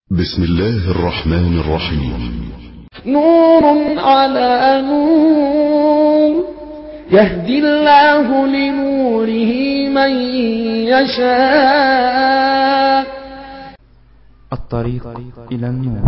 بسم الله الرحمن الرحيم نور على نور يهدي الله لنوره من يشاء الطريق إلى النور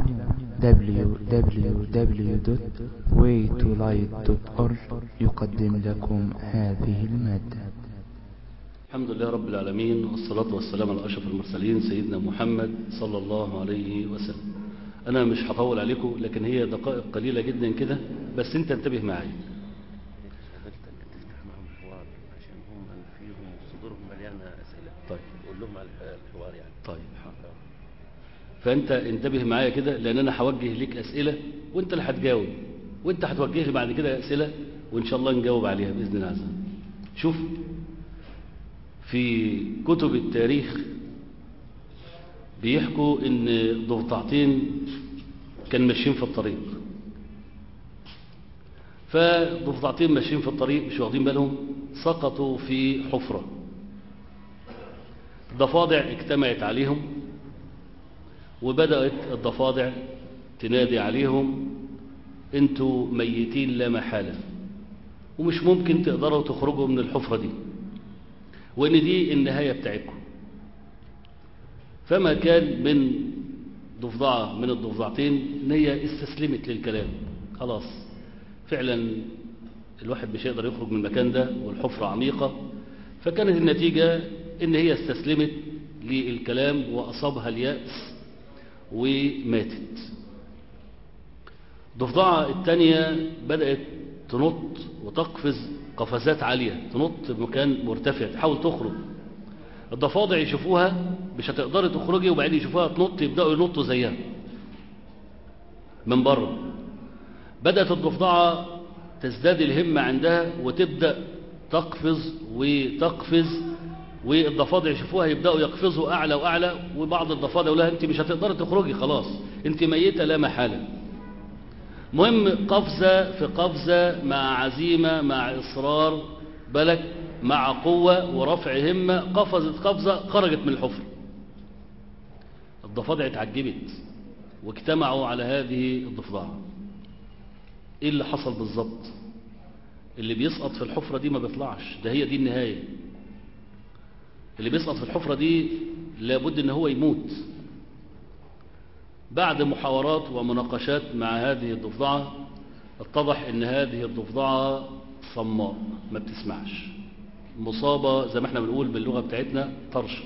www.waytolight.org يقدم لكم هذه المادة الحمد لله رب العالمين والصلاة والسلام على أشرف المرسلين سيدنا محمد صلى الله عليه وسلم أنا مش هطول عليكم لكن هي دقائق قليلة جدا كده بس أنت انتبه معي حضرتك تفتح معهم حوار عشان هم فيهم صدورهم مليانه اسئله طيب قول لهم على الحوار يعني طيب حاضر. فأنت انتبه معايا كده لأن أنا هوجه لك أسئلة وأنت اللي هتجاوب وأنت هتوجه لي بعد كده أسئلة وإن شاء الله نجاوب عليها بإذن الله عز وجل شوف في كتب التاريخ بيحكوا ان ضفدعتين كان ماشيين في الطريق فضفدعتين ماشيين في الطريق مش واخدين بالهم سقطوا في حفرة ضفادع اجتمعت عليهم وبدأت الضفادع تنادي عليهم انتوا ميتين لا محالة ومش ممكن تقدروا تخرجوا من الحفرة دي وان دي النهاية بتاعتكم فما كان من ضفدعة من الضفدعتين ان هي استسلمت للكلام خلاص فعلا الواحد مش هيقدر يخرج من المكان ده والحفرة عميقة فكانت النتيجة ان هي استسلمت للكلام واصابها اليأس وماتت الضفدعة الثانية بدأت تنط وتقفز قفزات عالية تنط بمكان مرتفع تحاول تخرج الضفادع يشوفوها مش هتقدري تخرجي وبعدين يشوفوها تنط يبدأوا ينطوا زيها من بره بدأت الضفدعة تزداد الهمة عندها وتبدأ تقفز وتقفز والضفادع يشوفوها يبدأوا يقفزوا أعلى وأعلى وبعض الضفادع يقول لها أنت مش هتقدري تخرجي خلاص أنت ميتة لا محالة مهم قفزة في قفزة مع عزيمة مع إصرار بلك مع قوة ورفع همة قفزت قفزة خرجت من الحفر الضفادع اتعجبت واجتمعوا على هذه الضفدعة ايه اللي حصل بالظبط اللي بيسقط في الحفرة دي ما بيطلعش ده هي دي النهاية اللي بيسقط في الحفرة دي لابد ان هو يموت بعد محاورات ومناقشات مع هذه الضفدعة اتضح ان هذه الضفدعة صماء ما بتسمعش مصابة زي ما احنا بنقول باللغة بتاعتنا طرش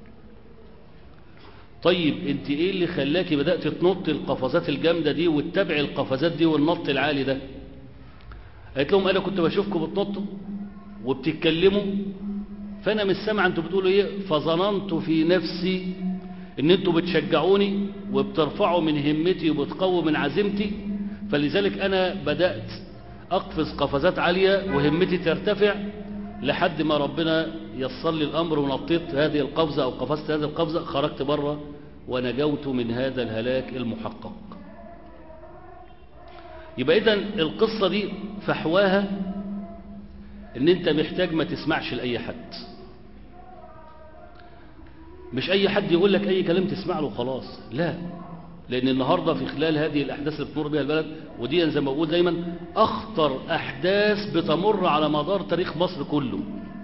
طيب انت ايه اللي خلاكي بدأت تنط القفزات الجامدة دي وتتابعي القفزات دي والنط العالي ده قالت لهم انا كنت بشوفكم بتنطوا وبتتكلموا فانا مش سامع انتوا بتقولوا ايه فظننت في نفسي ان انتوا بتشجعوني وبترفعوا من همتي وبتقووا من عزيمتي فلذلك انا بدأت اقفز قفزات عالية وهمتي ترتفع لحد ما ربنا يسر لي الامر ونطيت هذه القفزة او قفزت هذه القفزة خرجت بره ونجوت من هذا الهلاك المحقق يبقى اذا القصة دي فحواها ان انت محتاج ما تسمعش لأي حد مش اي حد يقول لك اي كلام تسمع له خلاص لا لان النهاردة في خلال هذه الاحداث اللي بتمر بها البلد ودي زي ما بقول دايما اخطر احداث بتمر على مدار تاريخ مصر كله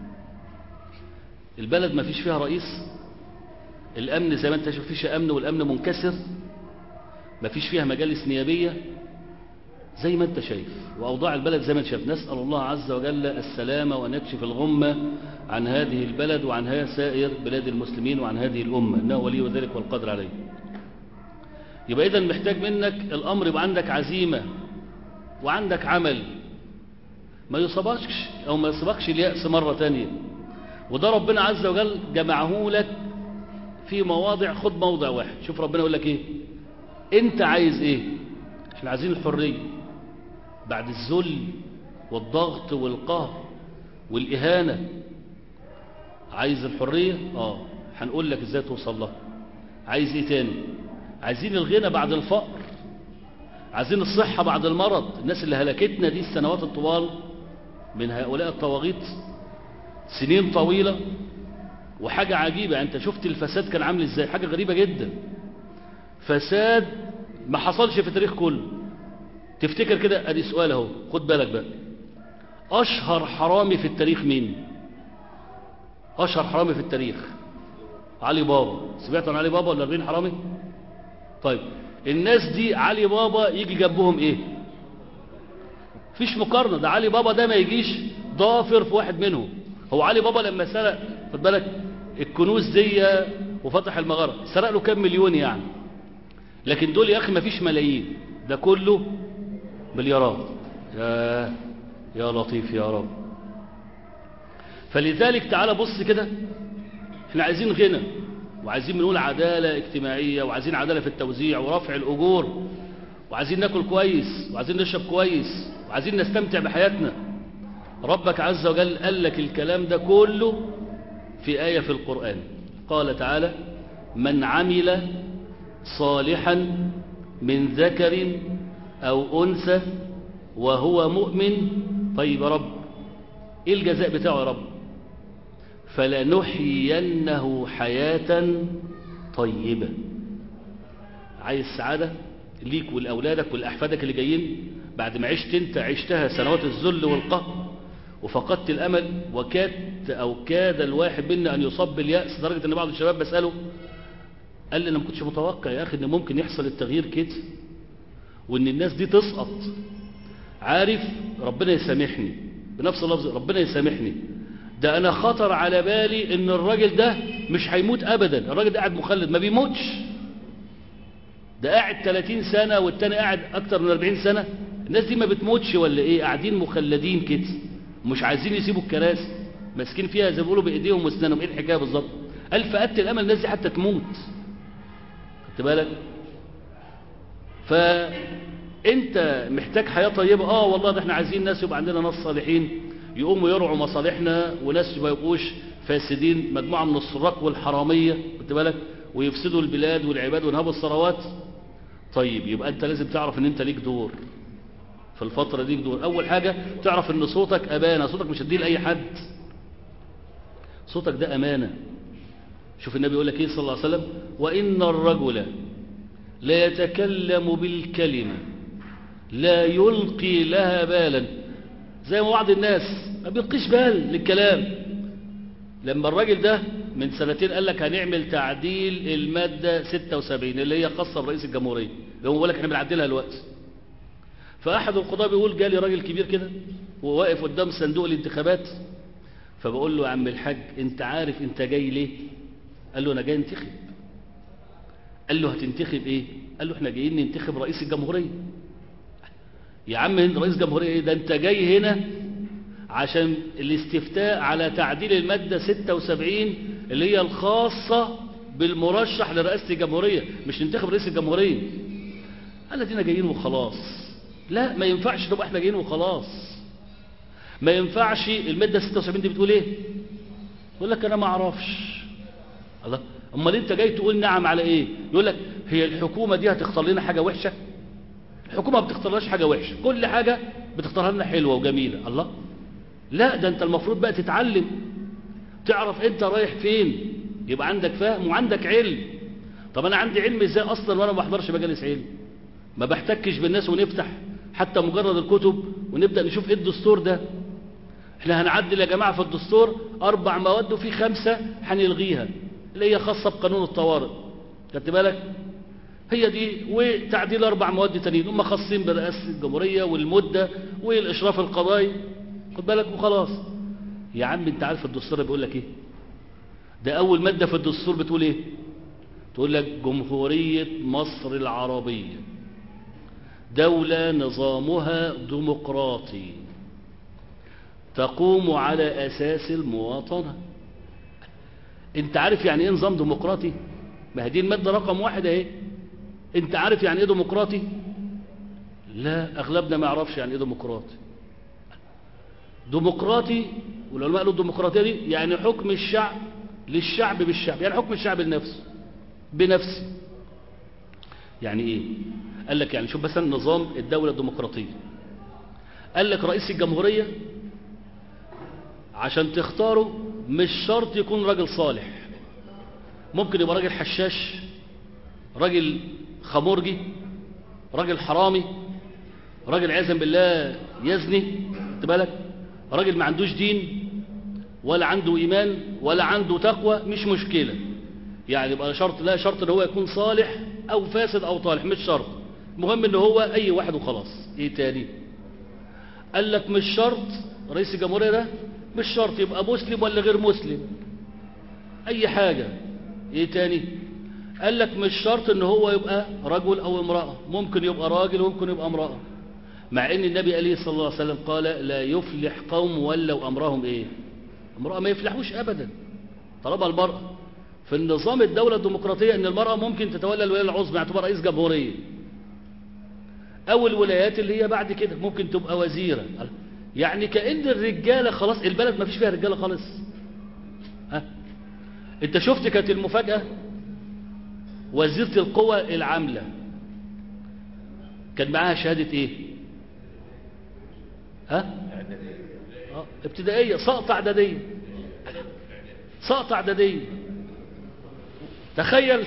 البلد ما فيش فيها رئيس الامن زي ما انت شوف فيش امن والامن منكسر ما فيش فيها مجالس نيابية زي ما انت شايف واوضاع البلد زي ما انت شايف نسأل الله عز وجل السلامة وان يكشف الغمة عن هذه البلد وعن هذا سائر بلاد المسلمين وعن هذه الامة انه ولي ذلك والقدر عليه يبقى اذا محتاج منك الامر يبقى عندك عزيمة وعندك عمل ما يصابكش او ما يصابكش اليأس مرة تانية وده ربنا عز وجل جمعه لك في مواضع خد موضع واحد شوف ربنا يقول لك ايه انت عايز ايه احنا عايزين الحرية بعد الذل والضغط والقهر والإهانة عايز الحرية اه هنقول لك ازاي توصل لها عايز ايه تاني عايزين الغنى بعد الفقر عايزين الصحة بعد المرض الناس اللي هلكتنا دي السنوات الطوال من هؤلاء الطواغيت سنين طويلة وحاجة عجيبة انت شفت الفساد كان عامل ازاي حاجة غريبة جدا فساد ما حصلش في التاريخ كله تفتكر كده ادي سؤال اهو خد بالك بقى اشهر حرامي في التاريخ مين اشهر حرامي في التاريخ علي بابا سمعت عن علي بابا ولا 40 حرامي طيب الناس دي علي بابا يجي جنبهم ايه فيش مقارنة ده علي بابا ده ما يجيش ضافر في واحد منهم هو علي بابا لما سرق خد بالك الكنوز دي وفتح المغارة سرق له كام مليون يعني لكن دول يا اخي ما فيش ملايين ده كله مليارات يا يا لطيف يا رب فلذلك تعالى بص كده احنا عايزين غنى وعايزين بنقول عدالة اجتماعية وعايزين عدالة في التوزيع ورفع الأجور وعايزين ناكل كويس وعايزين نشرب كويس وعايزين نستمتع بحياتنا ربك عز وجل قال لك الكلام ده كله في آية في القرآن قال تعالى من عمل صالحا من ذكر أو أنثى وهو مؤمن طيب يا رب إيه الجزاء بتاعه يا رب فلنحيينه حياة طيبة عايز سعادة ليك ولأولادك ولأحفادك اللي جايين بعد ما عشت انت عشتها سنوات الذل والقهر وفقدت الأمل وكاد أو كاد الواحد منا أن يصاب باليأس لدرجة أن بعض الشباب بسأله قال لي أنا ما كنتش متوقع يا أخي أن ممكن يحصل التغيير كده وأن الناس دي تسقط عارف ربنا يسامحني بنفس اللفظ ربنا يسامحني ده أنا خطر على بالي أن الراجل ده مش هيموت أبدا الراجل ده قاعد مخلد ما بيموتش ده قاعد 30 سنة والتاني قاعد أكتر من 40 سنة الناس دي ما بتموتش ولا إيه قاعدين مخلدين كده مش عايزين يسيبوا الكراسي ماسكين فيها زي ما بيقولوا بايديهم واسنانهم ايه الحكايه بالظبط قال فقدت الامل الناس دي حتى تموت خدت بالك فانت محتاج حياه طيبه اه والله ده احنا عايزين ناس يبقى عندنا ناس صالحين يقوموا يرعوا مصالحنا وناس ما يبقوش فاسدين مجموعه من السراق والحراميه خدت بالك ويفسدوا البلاد والعباد وينهبوا الثروات طيب يبقى انت لازم تعرف ان انت ليك دور في الفترة دي دور أول حاجة تعرف أن صوتك أمانة صوتك مش هتديه لأي حد صوتك ده أمانة شوف النبي يقول لك إيه صلى الله عليه وسلم وإن الرجل لا يتكلم بالكلمة لا يلقي لها بالا زي ما بعض الناس ما بيلقيش بال للكلام لما الراجل ده من سنتين قال لك هنعمل تعديل المادة 76 اللي هي خاصة برئيس الجمهورية اللي هو بيقول لك احنا بنعدلها دلوقتي فأحد القضاة بيقول جالي راجل كبير كده وواقف قدام صندوق الانتخابات فبقول له يا عم الحاج انت عارف انت جاي ليه قال له انا جاي انتخب قال له هتنتخب ايه قال له احنا جايين ننتخب رئيس الجمهورية يا عم رئيس الجمهورية ايه ده انت جاي هنا عشان الاستفتاء على تعديل المادة 76 اللي هي الخاصة بالمرشح لرئاسة الجمهورية مش ننتخب رئيس الجمهورية قال دينا جايين وخلاص لا ما ينفعش تبقى احنا جايين وخلاص ما ينفعش المادة 76 دي بتقول ايه يقول لك انا ما اعرفش الله امال انت جاي تقول نعم على ايه يقول لك هي الحكومة دي هتختار لنا حاجة وحشة الحكومة ما بتختارلاش حاجة وحشة كل حاجة بتختارها لنا حلوة وجميلة الله لا ده انت المفروض بقى تتعلم تعرف انت رايح فين يبقى عندك فهم وعندك علم طب انا عندي علم ازاي اصلا وانا ما بحضرش مجالس علم ما بحتكش بالناس ونفتح حتى مجرد الكتب ونبدأ نشوف ايه الدستور ده احنا هنعدل يا جماعة في الدستور اربع مواد وفي خمسة هنلغيها اللي هي خاصة بقانون الطوارئ خدت بالك هي دي وتعديل اربع مواد تانيين هم خاصين برئاسة الجمهورية والمدة والاشراف القضائي خد بالك وخلاص يا عم انت عارف الدستور بيقول لك ايه ده اول مادة في الدستور بتقول ايه تقول لك جمهورية مصر العربية دولة نظامها ديمقراطي تقوم على أساس المواطنة انت عارف يعني ايه نظام ديمقراطي ما هذه المادة رقم واحد اهي انت عارف يعني ايه ديمقراطي لا اغلبنا ما يعرفش يعني ايه ديمقراطي ديمقراطي والعلماء قالوا الديمقراطية دي يعني حكم الشعب للشعب بالشعب يعني حكم الشعب لنفسه بنفسه يعني ايه قال لك يعني شوف مثلا نظام الدولة الديمقراطية قال لك رئيس الجمهورية عشان تختاره مش شرط يكون راجل صالح ممكن يبقى راجل حشاش راجل خمرجي راجل حرامي راجل عياذا بالله يزني خد بالك راجل ما عندوش دين ولا عنده ايمان ولا عنده تقوى مش مشكله يعني يبقى شرط لا شرط ان هو يكون صالح او فاسد او طالح مش شرط المهم ان هو اي واحد وخلاص ايه تاني قال لك مش شرط رئيس الجمهوريه ده مش شرط يبقى مسلم ولا غير مسلم اي حاجه ايه تاني قال لك مش شرط ان هو يبقى رجل او امراه ممكن يبقى راجل وممكن يبقى امراه مع ان النبي عليه الصلاه الله عليه وسلم قال لا يفلح قوم ولوا امرهم ايه امراه ما يفلحوش ابدا طالما المراه في النظام الدولة الديمقراطية ان المرأة ممكن تتولى الولاية العظمى يعني تبقى رئيس جمهورية او الولايات اللي هي بعد كده ممكن تبقى وزيرة يعني كأن الرجالة خلاص البلد ما فيش فيها رجالة خالص ها انت شفت كانت المفاجأة وزيرة القوى العاملة كان معاها شهادة ايه ها آه، ابتدائية سقط اعدادية سقط اعدادية تخيل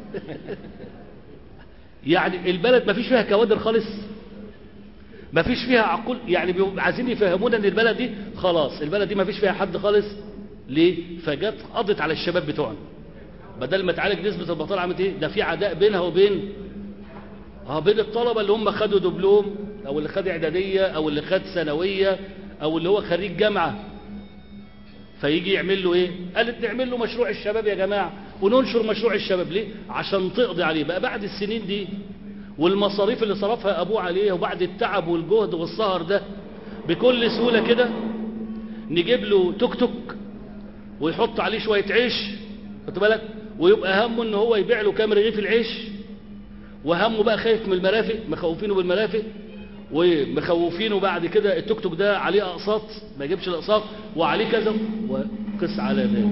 يعني البلد ما فيش فيها كوادر خالص ما فيش فيها عقول يعني بيبقوا عايزين يفهمونا ان البلد دي خلاص البلد دي ما فيش فيها حد خالص ليه فجت قضت على الشباب بتوعنا بدل ما تعالج نسبة البطالة عملت ايه ده في عداء بينها وبين اه بين الطلبة اللي هم خدوا دبلوم او اللي خد اعدادية او اللي خد ثانوية او اللي هو خريج جامعة فيجي يعمل له ايه قالت نعمل له مشروع الشباب يا جماعة وننشر مشروع الشباب ليه عشان تقضي عليه بقى بعد السنين دي والمصاريف اللي صرفها ابوه عليه وبعد التعب والجهد والسهر ده بكل سهولة كده نجيب له توك توك ويحط عليه شوية عيش خد بالك ويبقى همه ان هو يبيع له كام رغيف العيش وهمه بقى خايف من المرافق مخوفينه بالمرافق ومخوفينه بعد كده التوك توك ده عليه اقساط ما يجيبش الاقساط وعليه كذا وقس على ذلك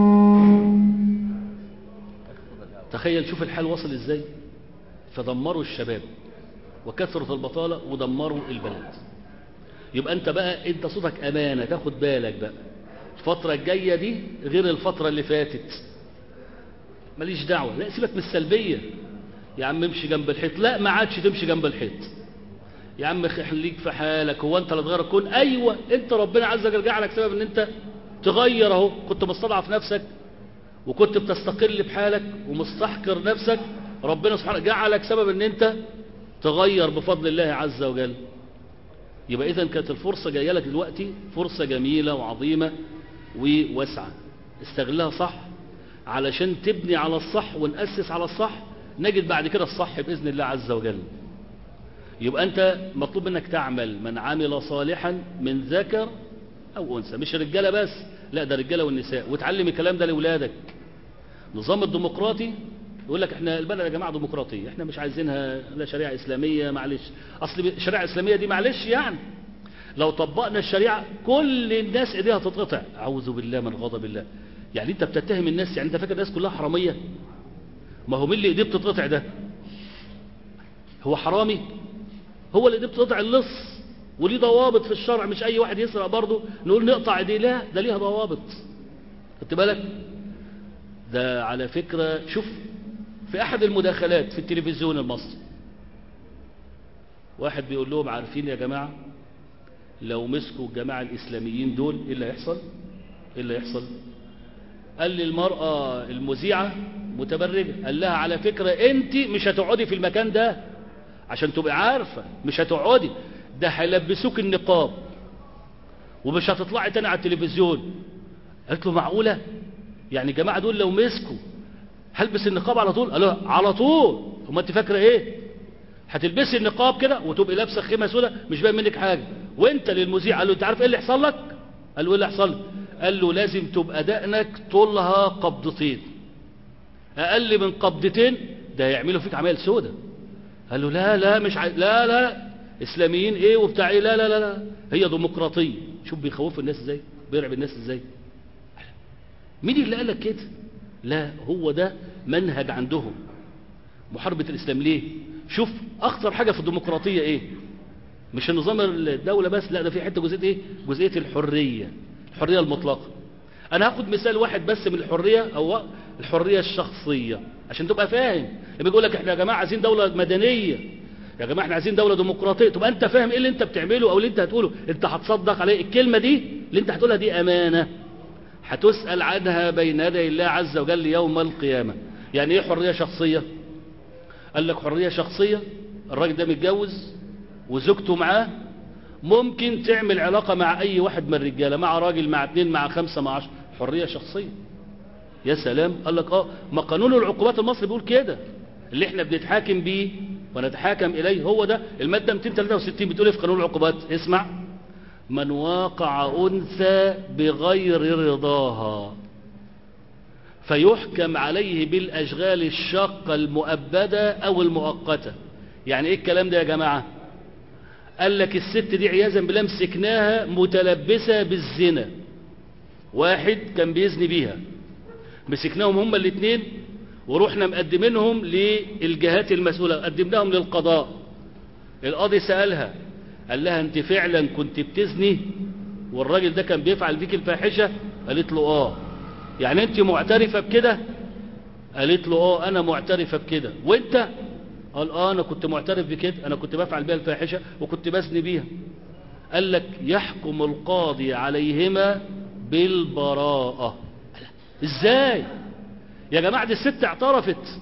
تخيل شوف الحال وصل ازاي فدمروا الشباب وكثرة البطالة ودمروا البلد يبقى انت بقى انت صوتك امانة تاخد بالك بقى الفترة الجاية دي غير الفترة اللي فاتت ماليش دعوة لا سيبك من السلبية يا عم امشي جنب الحيط لا ما عادش تمشي جنب الحيط يا عم خليك في حالك هو انت اللي تغير الكون ايوه انت ربنا عز وجل جعلك سبب ان انت تغير اهو كنت مستضعف نفسك وكنت بتستقل بحالك ومستحقر نفسك ربنا سبحانه جعلك سبب ان انت تغير بفضل الله عز وجل يبقى اذا كانت الفرصة جاية لك دلوقتي فرصة جميلة وعظيمة وواسعة استغلها صح علشان تبني على الصح ونأسس على الصح نجد بعد كده الصح بإذن الله عز وجل يبقى أنت مطلوب منك تعمل من عمل صالحا من ذكر أو أنثى مش رجالة بس لا ده رجالة والنساء وتعلم الكلام ده لأولادك نظام الديمقراطي يقول لك احنا البلد يا جماعة ديمقراطية احنا مش عايزينها لا شريعة إسلامية معلش أصل الشريعة الإسلامية دي معلش يعني لو طبقنا الشريعة كل الناس ايديها تتقطع أعوذ بالله من غضب الله يعني انت بتتهم الناس يعني انت فاكر الناس كلها حرامية ما هو مين اللي ايديه بتتقطع ده هو حرامي هو اللي ايديه بتتقطع اللص وليه ضوابط في الشرع مش اي واحد يسرق برضه نقول نقطع ايديه لا ده ليها ضوابط خدت بالك ده على فكرة شوف في احد المداخلات في التلفزيون المصري واحد بيقول لهم عارفين يا جماعة لو مسكوا الجماعة الاسلاميين دول ايه اللي هيحصل ايه اللي هيحصل قال لي المرأة المذيعة متبرجة قال لها على فكرة انت مش هتقعدي في المكان ده عشان تبقى عارفة مش هتقعدي ده هيلبسوك النقاب ومش هتطلعي تاني على التلفزيون قالت له معقولة يعني الجماعة دول لو مسكوا هلبس النقاب على طول قال له على طول هما انت فاكرة ايه هتلبسي النقاب كده وتبقي لابسه خيمه سوداء مش باين منك حاجه وانت للمذيع قال له انت عارف ايه اللي يحصل لك قال له ايه اللي يحصل لك قال له لازم تبقى دقنك طولها قبضتين اقل من قبضتين ده يعملوا فيك عمال سودة قال له لا لا مش ع... لا لا اسلاميين ايه وبتاع ايه لا لا لا لا هي ديمقراطيه شوف بيخوفوا الناس ازاي بيرعب الناس ازاي مين اللي قال لك كده لا هو ده منهج عندهم محاربه الاسلام ليه شوف اخطر حاجه في الديمقراطيه ايه مش النظام الدوله بس لا ده في حته جزئيه ايه جزئيه الحريه الحريه المطلقه انا هاخد مثال واحد بس من الحرية او الحرية الشخصية عشان تبقى فاهم لما يقول لك احنا يا جماعة عايزين دولة مدنية يا جماعة احنا عايزين دولة ديمقراطية تبقى انت فاهم ايه اللي انت بتعمله او اللي انت هتقوله انت هتصدق عليه الكلمة دي اللي انت هتقولها دي امانة هتسأل عنها بين يدي الله عز وجل يوم القيامة يعني ايه حرية شخصية قال لك حرية شخصية الراجل ده متجوز وزوجته معاه ممكن تعمل علاقة مع اي واحد من الرجالة مع راجل مع اتنين مع خمسة مع عشر حرية شخصية يا سلام قال لك اه ما قانون العقوبات المصري بيقول كده اللي احنا بنتحاكم بيه ونتحاكم اليه هو ده المادة 263 بتقول ايه في قانون العقوبات اسمع من واقع انثى بغير رضاها فيحكم عليه بالاشغال الشاقة المؤبدة او المؤقتة يعني ايه الكلام ده يا جماعة قال لك الست دي عياذا بالله مسكناها متلبسة بالزنا واحد كان بيزني بيها مسكناهم هما الاثنين ورحنا مقدمينهم للجهات المسؤولة قدمناهم للقضاء القاضي سألها قال لها انت فعلا كنت بتزني والراجل ده كان بيفعل بيك الفاحشة قالت له اه يعني انت معترفة بكده قالت له اه انا معترفة بكده وانت قال اه انا كنت معترف بكده انا كنت بفعل بيها الفاحشة وكنت بزني بيها قال لك يحكم القاضي عليهما بالبراءة ازاي يا جماعة دي الست اعترفت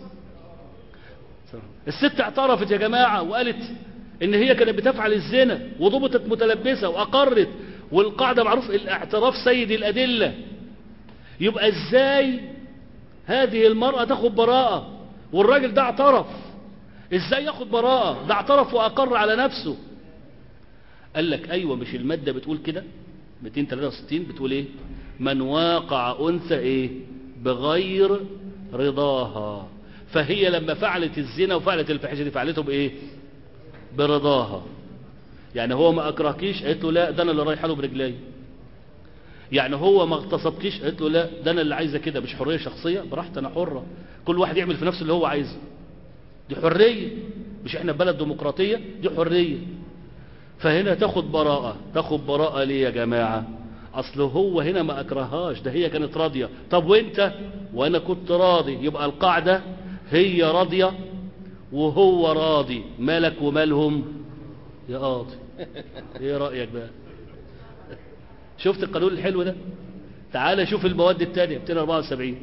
الست اعترفت يا جماعة وقالت ان هي كانت بتفعل الزنا وضبطت متلبسة واقرت والقاعدة معروف الاعتراف سيد الادلة يبقى ازاي هذه المرأة تاخد براءة والراجل ده اعترف ازاي ياخد براءة ده اعترف واقر على نفسه قال لك ايوه مش المادة بتقول كده 263 بتقول ايه من واقع انثى ايه بغير رضاها فهي لما فعلت الزنا وفعلت الفحشة دي فعلته بايه برضاها يعني هو ما اكرهكيش قالت له لا ده انا اللي رايحه له برجلي يعني هو ما اغتصبكيش قالت له لا ده انا اللي عايزه كده مش حريه شخصيه براحتي انا حره كل واحد يعمل في نفسه اللي هو عايزه دي حريه مش احنا بلد ديمقراطيه دي حريه فهنا تاخد براءه تاخد براءه ليه يا جماعه اصل هو هنا ما اكرههاش ده هي كانت راضيه طب وانت وانا كنت راضي يبقى القاعده هي راضيه وهو راضي مالك ومالهم يا قاضي ايه رايك بقى شفت القانون الحلو ده تعال شوف المواد الثانيه 274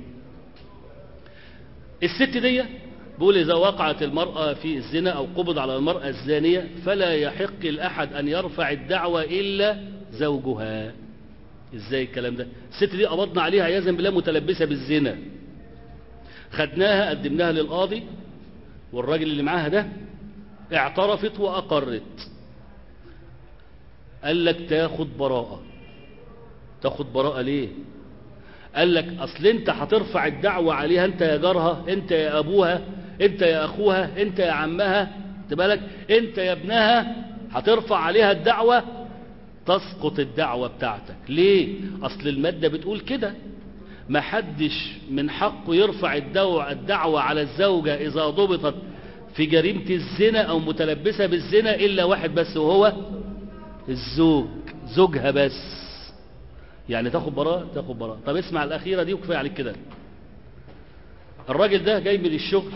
الست دي بيقول إذا وقعت المرأة في الزنا أو قبض على المرأة الزانية فلا يحق الأحد أن يرفع الدعوة إلا زوجها إزاي الكلام ده الست دي قبضنا عليها عياذا بالله متلبسة بالزنا خدناها قدمناها للقاضي والراجل اللي معاها ده اعترفت وأقرت قال لك تاخد براءة تاخد براءة ليه قال لك اصل انت هترفع الدعوة عليها انت يا جارها انت يا ابوها انت يا اخوها انت يا عمها بالك انت يا ابنها هترفع عليها الدعوة تسقط الدعوة بتاعتك ليه اصل المادة بتقول كده ما حدش من حقه يرفع الدعوة, الدعوة على الزوجة اذا ضبطت في جريمة الزنا او متلبسة بالزنا الا واحد بس وهو الزوج زوجها بس يعني تاخد براءة تاخد براءة طب اسمع الأخيرة دي وكفاية عليك كده الراجل ده جاي من الشغل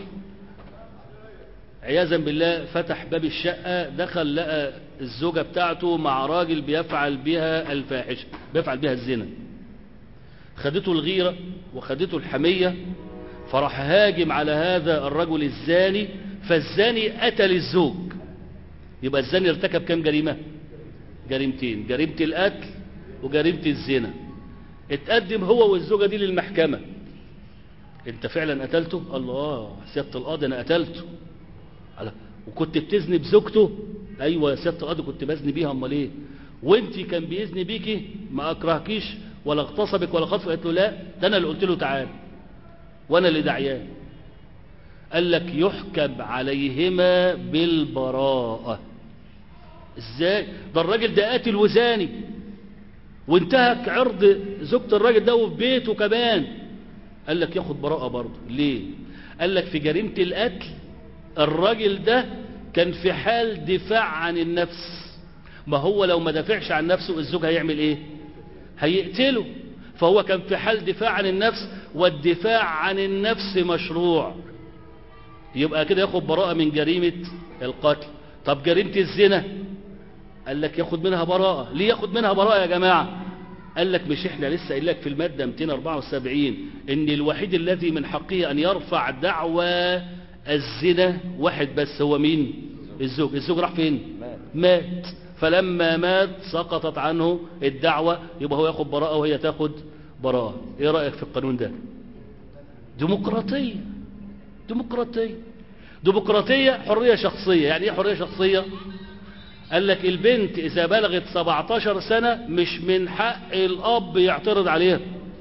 عياذا بالله فتح باب الشقة دخل لقى الزوجة بتاعته مع راجل بيفعل بها الفاحشة بيفعل بها الزنا خدته الغيرة وخدته الحمية فراح هاجم على هذا الرجل الزاني فالزاني قتل الزوج يبقى الزاني ارتكب كم جريمة جريمتين جريمة القتل وجريمة الزنا اتقدم هو والزوجة دي للمحكمة انت فعلا قتلته الله سيادة القاضي انا قتلته على وكنت بتزني بزوجته ايوه يا سيادة القاضي كنت بزني بيها امال ايه وانت كان بيزني بيكي ما اكرهكيش ولا اغتصبك ولا خطف قالت له لا ده انا اللي قلت له تعال وانا اللي دعيان قال لك يحكم عليهما بالبراءة ازاي ده الراجل ده قاتل وزاني وانتهك عرض زوجة الراجل ده وفي بيته كمان قال لك ياخد براءة برضه ليه قال لك في جريمة القتل الراجل ده كان في حال دفاع عن النفس ما هو لو ما دافعش عن نفسه الزوج هيعمل ايه هيقتله فهو كان في حال دفاع عن النفس والدفاع عن النفس مشروع يبقى كده ياخد براءة من جريمة القتل طب جريمة الزنا قال لك ياخد منها براءة ليه ياخد منها براءة يا جماعة قال لك مش احنا لسه قايل لك في المادة 274 ان الوحيد الذي من حقه ان يرفع دعوى الزنا واحد بس هو مين الزوج الزوج راح فين مات فلما مات سقطت عنه الدعوة يبقى هو ياخد براءة وهي تاخد براءة ايه رأيك في القانون ده ديمقراطية ديمقراطية ديمقراطية حرية شخصية يعني ايه حرية شخصية قال لك البنت اذا بلغت 17 سنة مش من حق الاب يعترض عليها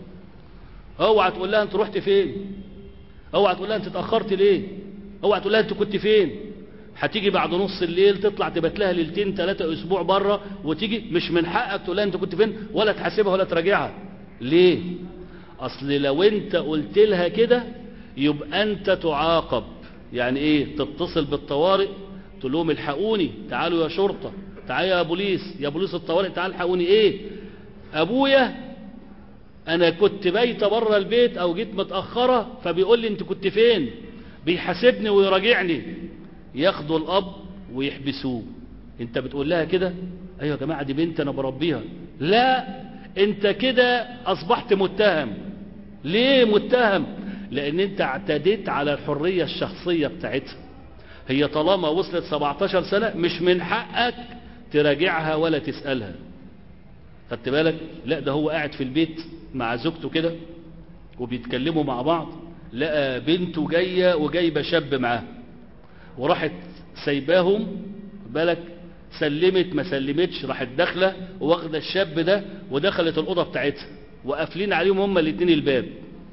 اوعى تقول لها انت رحت فين اوعى تقول لها انت اتأخرت ليه اوعى تقول لها انت كنت فين هتيجي بعد نص الليل تطلع تبات لها ليلتين ثلاثة اسبوع بره وتيجي مش من حقك تقول لها انت كنت فين ولا تحاسبها ولا تراجعها ليه اصل لو انت قلت لها كده يبقى انت تعاقب يعني ايه تتصل بالطوارئ تقول لهم الحقوني تعالوا يا شرطة تعالوا يا بوليس يا بوليس الطوارئ تعال الحقوني ايه ابويا انا كنت بايته بره البيت او جيت متأخرة فبيقول لي انت كنت فين بيحاسبني ويراجعني ياخدوا الاب ويحبسوه انت بتقول لها كده ايوه يا جماعة دي بنت انا بربيها لا انت كده اصبحت متهم ليه متهم لان انت اعتديت على الحرية الشخصية بتاعتها هي طالما وصلت 17 سنة مش من حقك تراجعها ولا تسألها خدت بالك لا ده هو قاعد في البيت مع زوجته كده وبيتكلموا مع بعض لقى بنته جاية وجايبة شاب معاه وراحت سايباهم بالك سلمت ما سلمتش راحت داخله واخده الشاب ده ودخلت الأوضة بتاعتها وقافلين عليهم هما الاتنين الباب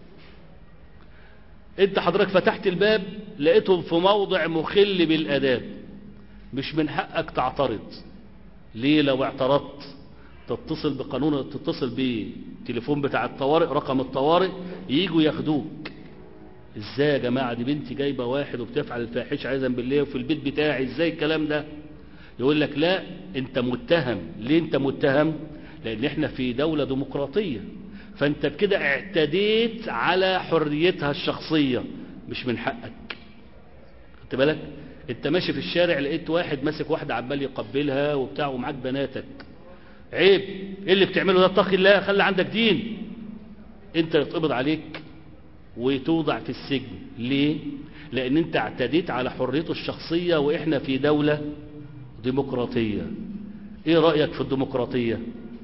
انت حضرتك فتحت الباب لقيتهم في موضع مخل بالاداب مش من حقك تعترض ليه لو اعترضت تتصل بقانون تتصل بالتليفون بتاع الطوارئ رقم الطوارئ يجوا ياخدوك ازاي يا جماعة دي بنتي جايبة واحد وبتفعل الفاحش عايزا بالله وفي البيت بتاعي ازاي الكلام ده يقول لك لا انت متهم ليه انت متهم لان احنا في دولة ديمقراطية فانت بكده اعتديت على حريتها الشخصية مش من حقك خدت بالك انت ماشي في الشارع لقيت واحد ماسك واحدة عمال يقبلها وبتاع ومعاك بناتك عيب ايه اللي بتعمله ده اتقي الله خلي عندك دين انت يتقبض عليك وتوضع في السجن ليه لان انت اعتديت على حريته الشخصية واحنا في دولة ديمقراطية ايه رأيك في الديمقراطية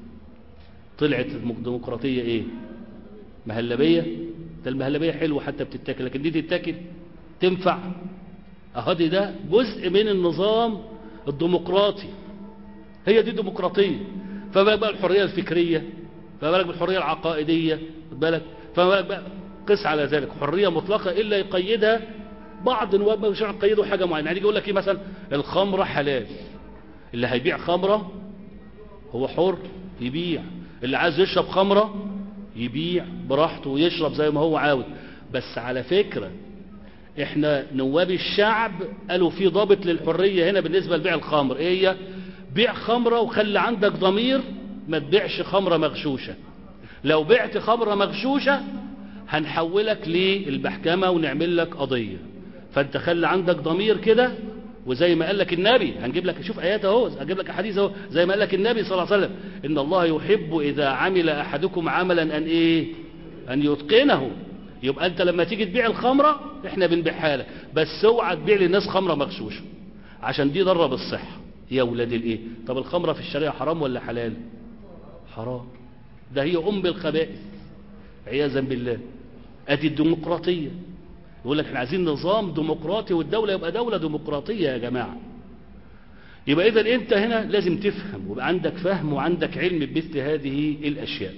طلعت الديمقراطية ايه مهلبية ده المهلبية حلوة حتى بتتاكل لكن دي تتاكل تنفع اهدي ده جزء من النظام الديمقراطي هي دي ديمقراطية فما بالك بقى الحرية الفكرية فما بالك بالحرية العقائدية خد بالك فما بالك بقى قس على ذلك حرية مطلقة إلا يقيدها بعض النواب مش يقيدوا حاجة معينة يعني يقول لك ايه مثلا الخمرة حلال اللي هيبيع خمرة هو حر يبيع اللي عايز يشرب خمرة يبيع براحته ويشرب زي ما هو عاوز بس على فكرة احنا نواب الشعب قالوا في ضابط للحرية هنا بالنسبة لبيع الخمر ايه هي بيع خمرة وخلي عندك ضمير ما تبيعش خمرة مغشوشة لو بعت خمرة مغشوشة هنحولك للمحكمة ونعمل لك قضية فانت خلي عندك ضمير كده وزي ما قال لك النبي هنجيب لك شوف ايات اهو هنجيب لك احاديث اهو زي ما قال لك النبي صلى الله عليه وسلم ان الله يحب اذا عمل احدكم عملا ان ايه ان يتقنه يبقى انت لما تيجي تبيع الخمرة احنا بنبيعها لك بس اوعى تبيع للناس خمرة مغشوشة عشان دي ضرة بالصحة يا ولاد الايه طب الخمرة في الشريعة حرام ولا حلال حرام ده هي ام الخبائث عياذا بالله ادي الديمقراطية يقول لك احنا عايزين نظام ديمقراطي والدولة يبقى دولة ديمقراطية يا جماعة يبقى اذا انت هنا لازم تفهم ويبقى عندك فهم وعندك علم بمثل هذه الاشياء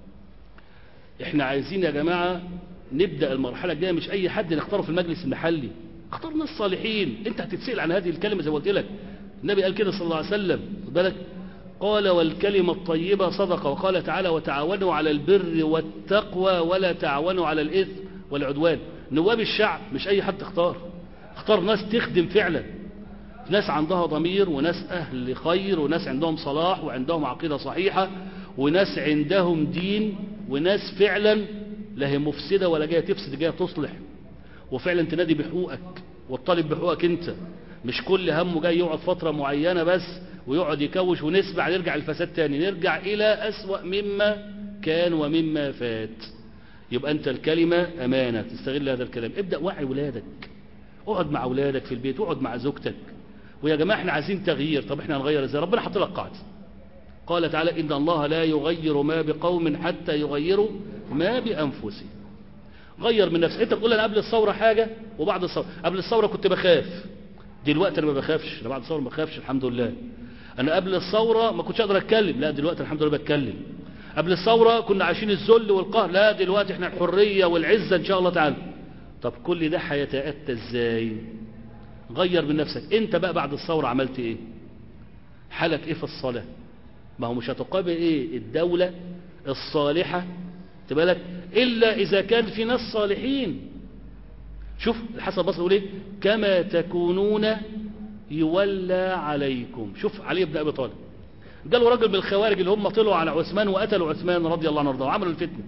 احنا عايزين يا جماعة نبدأ المرحلة الجاية مش اي حد نختاره في المجلس المحلي اختار ناس صالحين انت هتتسأل عن هذه الكلمة زي ما قلت لك النبي قال كده صلى الله عليه وسلم خد بالك قال والكلمة الطيبة صدقة وقال تعالى وتعاونوا على البر والتقوى ولا تعاونوا على الإثم والعدوان نواب الشعب مش أي حد اختار اختار ناس تخدم فعلا ناس عندها ضمير وناس أهل خير وناس عندهم صلاح وعندهم عقيدة صحيحة وناس عندهم دين وناس فعلا لا هي مفسدة ولا جاية تفسد جاية تصلح وفعلا تنادي بحقوقك والطالب بحقوقك انت مش كل همه جاي يقعد فترة معينة بس ويقعد يكوش ونسمع نرجع الفساد تاني نرجع إلى أسوأ مما كان ومما فات يبقى أنت الكلمة أمانة تستغل هذا الكلام ابدأ وعي ولادك اقعد مع ولادك في البيت اقعد مع زوجتك ويا جماعة احنا عايزين تغيير طب احنا هنغير ازاي ربنا حط لك قاعدة قال تعالى إن الله لا يغير ما بقوم حتى يغيروا ما بأنفسهم غير من نفسك انت بتقول انا قبل الثورة حاجة وبعد الثورة قبل الثورة كنت بخاف دلوقتي انا ما بخافش انا بعد الثورة ما بخافش الحمد لله انا قبل الثورة ما كنتش اقدر اتكلم لا دلوقتي الحمد لله بتكلم قبل الثورة كنا عايشين الذل والقهر لا دلوقتي احنا الحرية والعزة ان شاء الله تعالى طب كل ده هيتأتى ازاي غير من نفسك انت بقى بعد الثورة عملت ايه حالك ايه في الصلاة ما هو مش هتقابل ايه الدولة الصالحة تبالك الا اذا كان في ناس صالحين شوف الحسن البصري يقول ايه كما تكونون يولى عليكم شوف علي بن ابي طالب قالوا راجل من الخوارج اللي هم طلعوا على عثمان وقتلوا عثمان رضي الله عنه وارضاه وعملوا الفتنه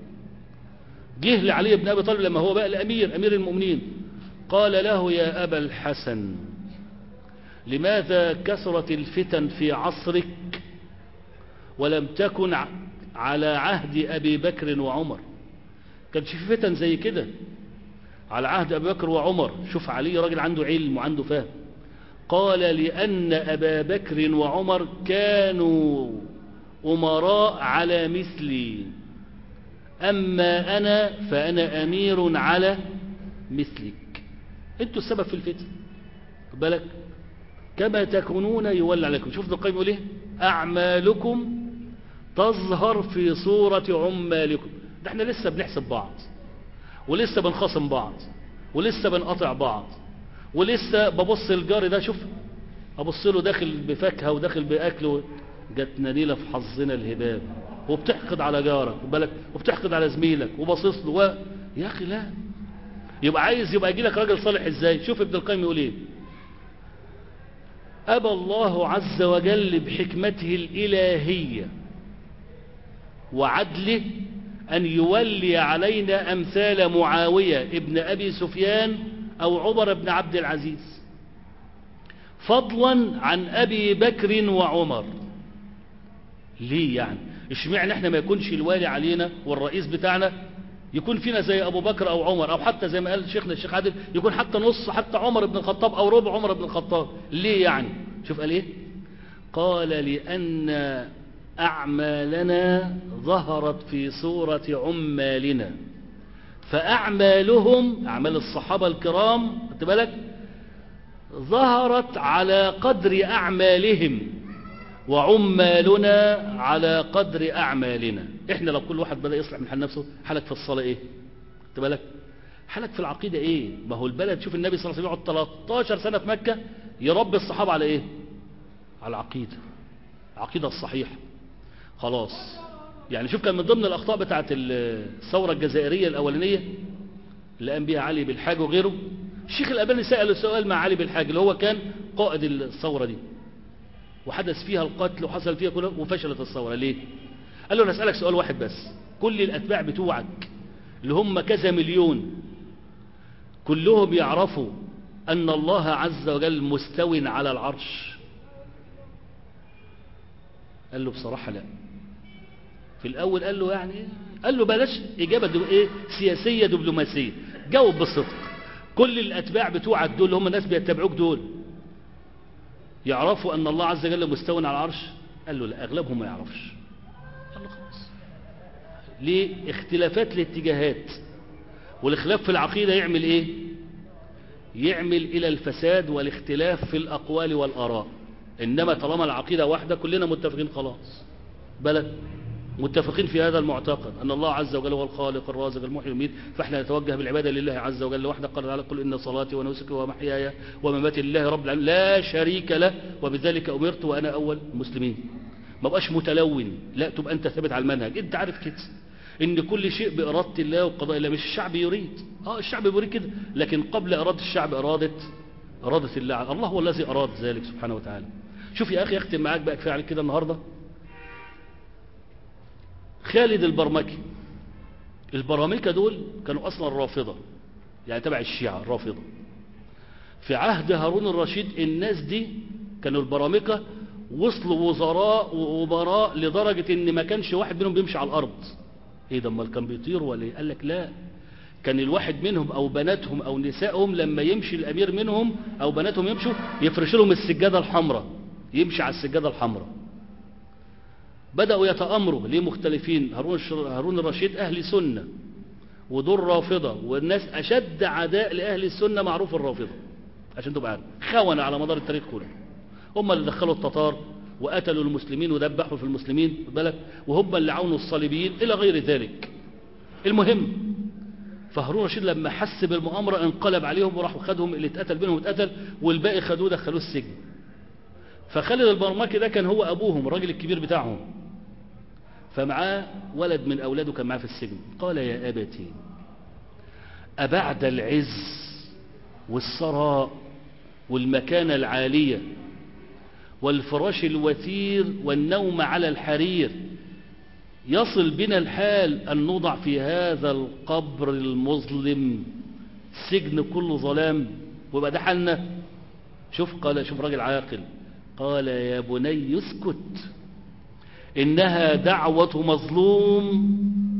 جه لعلي بن ابي طالب لما هو بقى الامير امير المؤمنين قال له يا ابا الحسن لماذا كثرت الفتن في عصرك ولم تكن على عهد ابي بكر وعمر كانش في فتن زي كده على عهد ابي بكر وعمر شوف علي راجل عنده علم وعنده فهم قال لأن أبا بكر وعمر كانوا أمراء على مثلي أما أنا فأنا أمير على مثلك أنتوا السبب في الفتن بالك كما تكونون يولى عليكم شوف ابن القيم يقول ايه أعمالكم تظهر في صورة عمالكم ده احنا لسه بنحسب بعض ولسه بنخاصم بعض ولسه بنقطع بعض ولسه ببص الجار ده شوف ابص له داخل بفاكهه وداخل باكل جاتنا ليله في حظنا الهباب وبتحقد على جارك بالك وبتحقد على زميلك وباصص له و... يا اخي لا يبقى عايز يبقى يجي لك راجل صالح ازاي شوف ابن القيم يقول ايه ابى الله عز وجل بحكمته الالهيه وعدله ان يولي علينا امثال معاويه ابن ابي سفيان أو عمر بن عبد العزيز فضلا عن أبي بكر وعمر ليه يعني اشمعنى احنا ما يكونش الوالي علينا والرئيس بتاعنا يكون فينا زي أبو بكر أو عمر أو حتى زي ما قال شيخنا الشيخ عادل يكون حتى نص حتى عمر بن الخطاب أو ربع عمر بن الخطاب ليه يعني شوف قال ايه قال لأن أعمالنا ظهرت في صورة عمالنا فأعمالهم أعمال الصحابة الكرام خدت بالك ظهرت على قدر أعمالهم وعمالنا على قدر أعمالنا إحنا لو كل واحد بدأ يصلح من حال نفسه حالك في الصلاة إيه خدت بالك حالك في العقيدة إيه ما هو البلد شوف النبي صلى الله عليه وسلم يقعد 13 سنة في مكة يربي الصحابة على إيه على العقيدة العقيدة الصحيحة خلاص يعني شوف كان من ضمن الأخطاء بتاعت الثورة الجزائرية الأولانية اللي قام بيها علي بالحاج وغيره الشيخ الألباني سأل سؤال مع علي بالحاج اللي هو كان قائد الثورة دي وحدث فيها القتل وحصل فيها كله وفشلت الثورة ليه قال له أنا أسألك سؤال واحد بس كل الأتباع بتوعك اللي هم كذا مليون كلهم يعرفوا أن الله عز وجل مستو على العرش قال له بصراحة لا في الأول قال له يعني قال له بلاش إجابة دو إيه سياسية دبلوماسية جاوب بالصدق كل الأتباع بتوعك دول اللي هم الناس بيتبعوك دول يعرفوا أن الله عز وجل مستوى على العرش قال له لا أغلبهم ما يعرفش قال له خلاص ليه اختلافات الاتجاهات والاختلاف في العقيدة يعمل ايه يعمل الى الفساد والاختلاف في الاقوال والاراء انما طالما العقيدة واحدة كلنا متفقين خلاص بلد متفقين في هذا المعتقد أن الله عز وجل هو الخالق الرازق المحيي الميت فإحنا نتوجه بالعبادة لله عز وجل وحده قال تعالى قل إن صلاتي ونسكي ومحياي ومماتي لله رب العالمين لا شريك له وبذلك أمرت وأنا أول المسلمين ما بقاش متلون لا تبقى أنت ثابت على المنهج أنت عارف كده إن كل شيء بإرادة الله وقضاء الله مش الشعب يريد آه الشعب يريد كده لكن قبل إرادة الشعب إرادة إرادة الله الله هو الذي أراد ذلك سبحانه وتعالى شوف يا أخي أختم معاك بقى كفاية عليك كده النهاردة خالد البرمكي البرامكة دول كانوا أصلا رافضة يعني تبع الشيعة الرافضة في عهد هارون الرشيد الناس دي كانوا البرامكة وصلوا وزراء وأمراء لدرجة ان ما كانش واحد منهم بيمشي على الأرض ايه ده امال كان بيطير ولا ايه قال لك لا كان الواحد منهم او بناتهم او نسائهم لما يمشي الامير منهم او بناتهم يمشوا يفرش لهم السجادة الحمراء يمشي على السجادة الحمراء بدأوا يتأمروا ليه مختلفين هارون, الشر... هارون الرشيد أهل سنة ودول رافضة والناس أشد عداء لأهل السنة معروف الرافضة عشان تبقى عارف خونة على مدار التاريخ كله هم اللي دخلوا التتار وقتلوا المسلمين ودبحوا في المسلمين خد بالك وهم اللي عاونوا الصليبيين إلى غير ذلك المهم فهارون الرشيد لما حس بالمؤامرة انقلب عليهم وراحوا خدهم اللي اتقتل بينهم اتقتل والباقي خدوه دخلوه السجن فخالد البرمكي ده كان هو أبوهم الراجل الكبير بتاعهم فمعاه ولد من أولاده كان معاه في السجن قال يا أبتي أبعد العز والثراء والمكانة العالية والفراش الوثير والنوم على الحرير يصل بنا الحال أن نوضع في هذا القبر المظلم سجن كله ظلام ويبقى ده حالنا شوف قال شوف راجل عاقل قال يا بني اسكت إنها دعوة مظلوم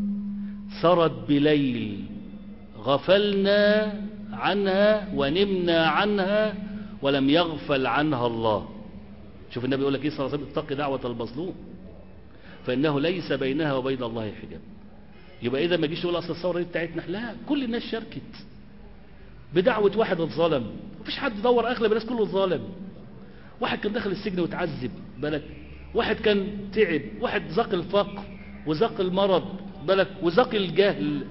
سرت بليل غفلنا عنها ونمنا عنها ولم يغفل عنها الله شوف النبي يقول لك ايه صلى الله عليه وسلم اتقي دعوة المظلوم فإنه ليس بينها وبين الله حجاب يبقى إذا ما جيش تقول أصل الثورة دي بتاعتنا لا كل الناس شاركت بدعوة واحد اتظلم مفيش حد دور أغلب الناس كله اتظلم واحد كان دخل السجن وتعذب بالك واحد كان تعب واحد ذاق الفقر وذاق المرض بالك وذاق الجهل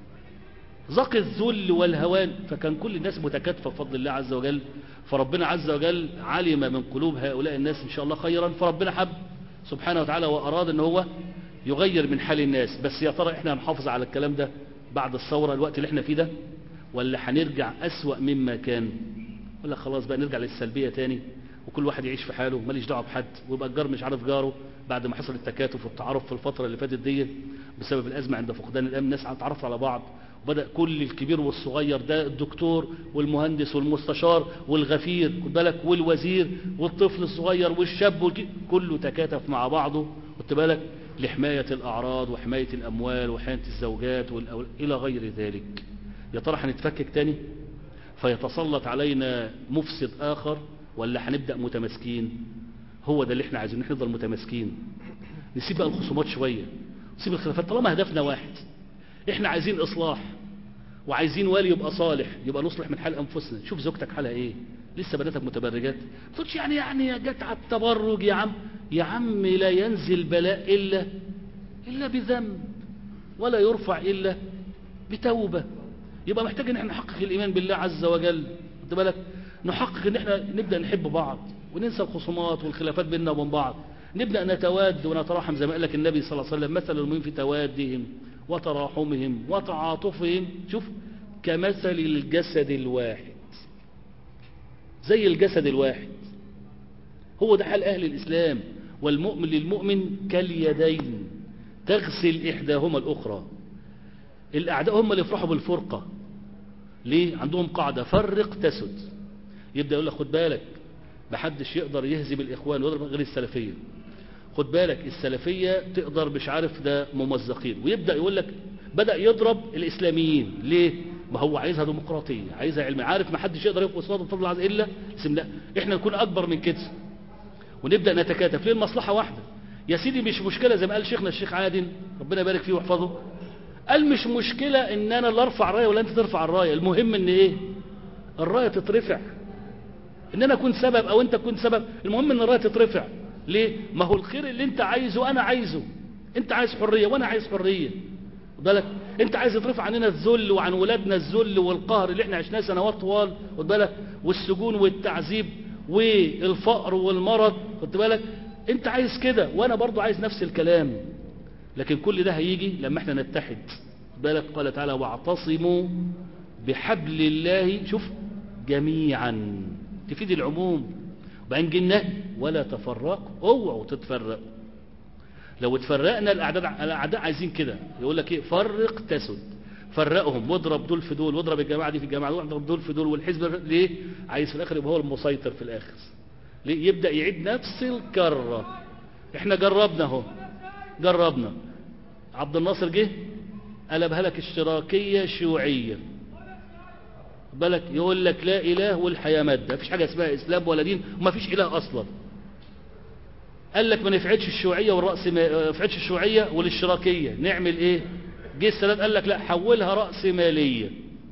ذاق الذل والهوان فكان كل الناس متكاتفة بفضل الله عز وجل فربنا عز وجل علم من قلوب هؤلاء الناس إن شاء الله خيرا فربنا حب سبحانه وتعالى وأراد أن هو يغير من حال الناس بس يا ترى احنا هنحافظ على الكلام ده بعد الثورة الوقت اللي احنا فيه ده ولا هنرجع أسوأ مما كان ولا خلاص بقى نرجع للسلبية تاني وكل واحد يعيش في حاله ماليش دعوه بحد ويبقى الجار مش عارف جاره بعد ما حصل التكاتف والتعارف في الفتره اللي فاتت دي بسبب الازمه عند فقدان الامن الناس اتعرفوا على بعض وبدا كل الكبير والصغير ده الدكتور والمهندس والمستشار والغفير خد بالك والوزير والطفل الصغير والشاب والك... كله تكاتف مع بعضه خد بالك لحمايه الاعراض وحمايه الاموال وحمايه الزوجات والأول... الى غير ذلك يا ترى هنتفكك تاني فيتسلط علينا مفسد اخر ولا هنبدأ متماسكين هو ده اللي احنا عايزين نفضل متماسكين نسيب بقى الخصومات شوية نسيب الخلافات طالما هدفنا واحد احنا عايزين اصلاح وعايزين والي يبقى صالح يبقى نصلح من حال انفسنا شوف زوجتك حالها ايه لسه بناتك متبرجات ما تقولش يعني يعني جت على التبرج يا عم يا عم لا ينزل بلاء الا الا بذنب ولا يرفع الا بتوبه يبقى محتاج ان احنا نحقق الايمان بالله عز وجل خد بالك نحقق ان احنا نبدأ نحب بعض وننسى الخصومات والخلافات بيننا وبين بعض نبدأ نتواد ونتراحم زي ما قال لك النبي صلى الله عليه وسلم مثل المؤمنين في توادهم وتراحمهم وتعاطفهم شوف كمثل الجسد الواحد زي الجسد الواحد هو ده حال أهل الإسلام والمؤمن للمؤمن كاليدين تغسل إحداهما الأخرى الأعداء هم اللي يفرحوا بالفرقة ليه عندهم قاعدة فرق تسد يبدأ يقول لك خد بالك محدش يقدر يهزم الإخوان ويضرب غير السلفية خد بالك السلفية تقدر مش عارف ده ممزقين ويبدأ يقول لك بدأ يضرب الإسلاميين ليه ما هو عايزها ديمقراطية عايزها علم عارف ما حدش يقدر يقف قصاد الفضل عز إلا اسم لا احنا نكون أكبر من كده ونبدأ نتكاتف ليه المصلحة واحدة يا سيدي مش مشكلة زي ما قال شيخنا الشيخ عادل ربنا يبارك فيه ويحفظه قال مش مشكلة ان انا اللي ارفع الراية ولا انت ترفع الراية المهم ان ايه الراية تترفع ان انا اكون سبب او انت تكون سبب المهم ان الراية تترفع ليه ما هو الخير اللي انت عايزه انا عايزه انت عايز حرية وانا عايز حرية بالك انت عايز يترفع عننا الذل وعن ولادنا الذل والقهر اللي احنا عشناه سنوات طوال خد بالك والسجون والتعذيب والفقر والمرض خد بالك انت عايز كده وانا برضو عايز نفس الكلام لكن كل ده هيجي لما احنا نتحد خد بالك قال تعالى واعتصموا بحبل الله شوف جميعا تفيد العموم وبعدين جنة ولا تفرقوا اوعوا تتفرقوا لو اتفرقنا الاعداء الاعداء عايزين كده يقول لك ايه فرق تسد فرقهم واضرب دول في دول واضرب الجماعه دي في الجماعه واضرب دول في دول والحزب ليه عايز في الاخر يبقى هو المسيطر في الاخر ليه يبدا يعيد نفس الكره احنا جربنا اهو جربنا عبد الناصر جه قلبها لك اشتراكيه شيوعيه بالك يقول لك لا اله والحياه ماده مفيش حاجه اسمها اسلام ولا دين ومفيش اله اصلا قال لك ما نفعتش الشيوعيه والراس ما نفعتش الشيوعيه والاشتراكيه نعمل ايه جه السادات قال لك لا حولها راس ماليه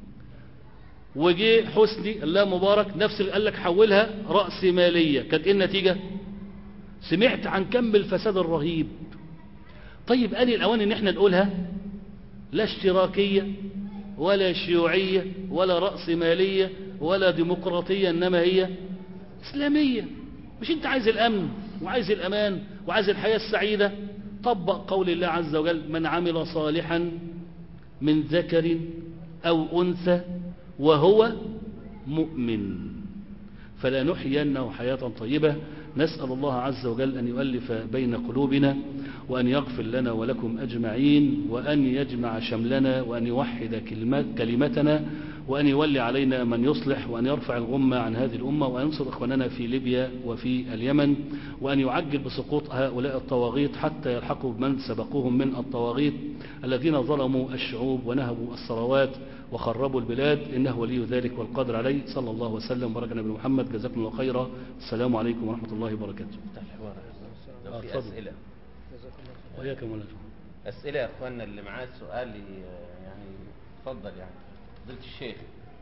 وجه حسني الله مبارك نفس اللي قال لك حولها راس ماليه كانت ايه النتيجه سمعت عن كم الفساد الرهيب طيب اني الاوان ان احنا نقولها لا اشتراكيه ولا شيوعيه ولا راس ماليه ولا ديمقراطيه انما هي اسلاميه مش انت عايز الامن وعايز الامان وعايز الحياه السعيده طبق قول الله عز وجل من عمل صالحا من ذكر او انثى وهو مؤمن فلا نحيينه حياه طيبه نسال الله عز وجل ان يؤلف بين قلوبنا وان يغفر لنا ولكم اجمعين وان يجمع شملنا وان يوحد كلمات كلمتنا وأن يولي علينا من يصلح وأن يرفع الغمة عن هذه الأمة وأن ينصر إخواننا في ليبيا وفي اليمن وأن يعجل بسقوط هؤلاء الطواغيت حتى يلحقوا بمن سبقوهم من الطواغيت الذين ظلموا الشعوب ونهبوا الثروات وخربوا البلاد إنه ولي ذلك والقادر عليه صلى الله وسلم وبارك على نبينا محمد جزاكم الله خيرا السلام عليكم ورحمة الله وبركاته افتح الحوار لو آه، في اتفضل. اسئله وإياك مولانا اسئله يا اخواننا اللي معاه سؤال ي- يعني اتفضل يعني فضيله الشيخ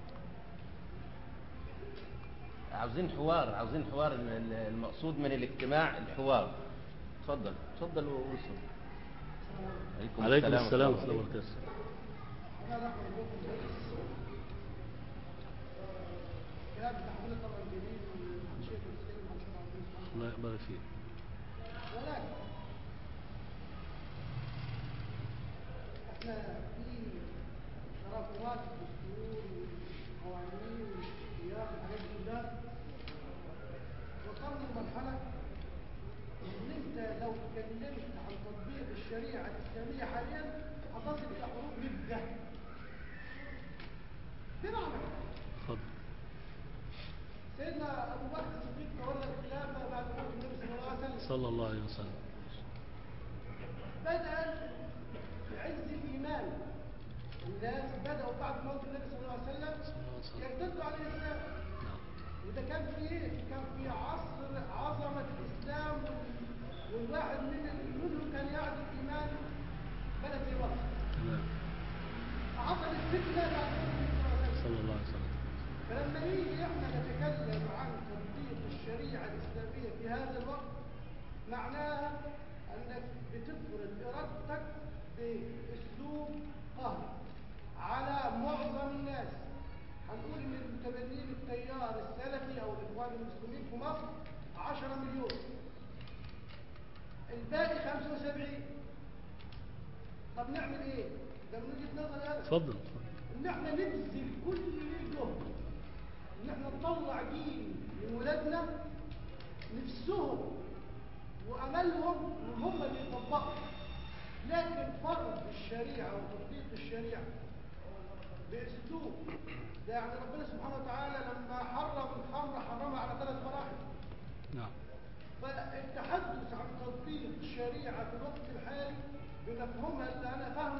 عاوزين حوار عاوزين حوار ال- ال- المقصود من الاجتماع الحوار اتفضل اتفضل ووصل عليكم السلام ورحمة الله وبركاته الله يبارك فيك احنا في تراكمات الدستور والقوانين والاشتياق والحاجات دي كلها وصلنا لمرحله ان انت لو اتكلمت عن تطبيق الشريعه الاسلاميه حاليا هتصل الى حروب رده بمعنى اتفضل سيدنا ابو بكر الصديق تولى الخلافه بعد موت النبي صلى الله عليه وسلم صلى الله عليه وسلم بدأ في عز الإيمان الناس بدأوا بعد موت النبي صلى الله عليه وسلم يرتدوا على الإسلام نعم وده كان في إيه؟ كان في عصر عظمة الإسلام وال- والواحد من منهم كان يعرف الإيمان بلد زي مصر تمام حصل الفتنة بعد موت النبي صلى الله عليه وسلم صلى الله عليه وسلم فلما نيجي احنا نتكلم عن تطبيق الشريعة الإسلامية في هذا الوقت معناها أنك بتفرض إرادتك بأسلوب قهري على معظم الناس هنقول إن المتبنين التيار السلفي أو الإخوان المسلمين في مصر 10 مليون الباقي 75 طب نعمل إيه؟ ده من وجهة نظري أنا اتفضل ان احنا نبذل كل جهد ان احنا نطلع جيل من ولادنا نفسهم واملهم ان هم اللي يطبقوا لكن فرض الشريعه وتطبيق الشريعه باسلوب ده يعني ربنا سبحانه وتعالى لما حرم الخمر حرمها على ثلاث مراحل نعم فالتحدث عن تطبيق الشريعه في الوقت الحالي بمفهومها اللي انا فاهمه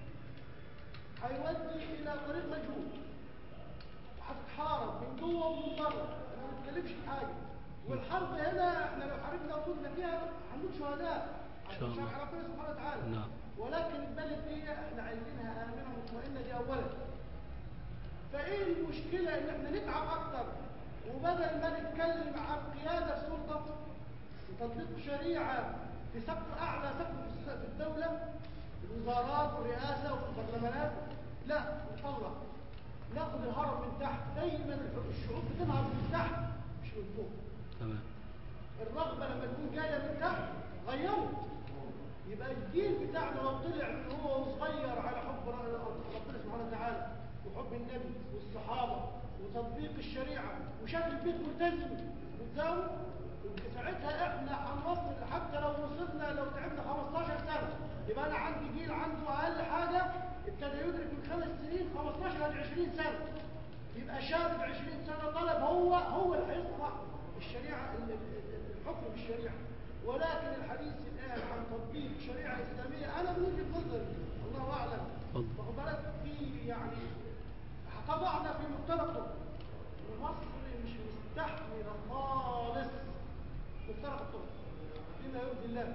هيودي الى طريق مجهول وهتتحارب من جوه ومن بره انا ما بتكلمش في حاجه والحرب هنا احنا لو حاربنا وطولنا فيها هنموت شهداء إن شاء عشان الله. شرع ربنا سبحانه وتعالى نعم. ولكن البلد دي احنا عايزينها امنه مطمئنه دي اولا فايه المشكله ان احنا نتعب اكتر وبدل ما نتكلم عن قياده السلطه وتطبيق شريعه في سقف اعلى سقف في الس- في الدوله الوزارات والرئاسه والبرلمانات لا نطلع ناخد الهرم من تحت دايما الح- الشعوب بتنهض من تحت مش من فوق تمام الرغبه لما تكون جايه من تحت غيره يبقى الجيل بتاعنا لو طلع من هو وصغير على حب ر- ربنا سبحانه وتعالى وحب النبي والصحابه وتطبيق الشريعه وشاف البيت ملتزم يلزموا يبقى ساعتها احنا هنوصل حتى لو وصلنا لو تعبنا 15 سنه يبقى انا عندي جيل عنده اقل حاجه ابتدى يدرك من خمس سنين 15 ل 20 سنه يبقى شاب ب 20 سنه طلب هو هو اللي هيصنع الشريعه ال- ال- ال- الحكم بالشريعه ولكن الحديث الان عن تطبيق شريعه اسلاميه انا من وجهه نظري الله اعلم واخد بالك في يعني طبعنا في مفترقه ومصر مش مستحمله خالص مفترق الطرق بما يرضي الله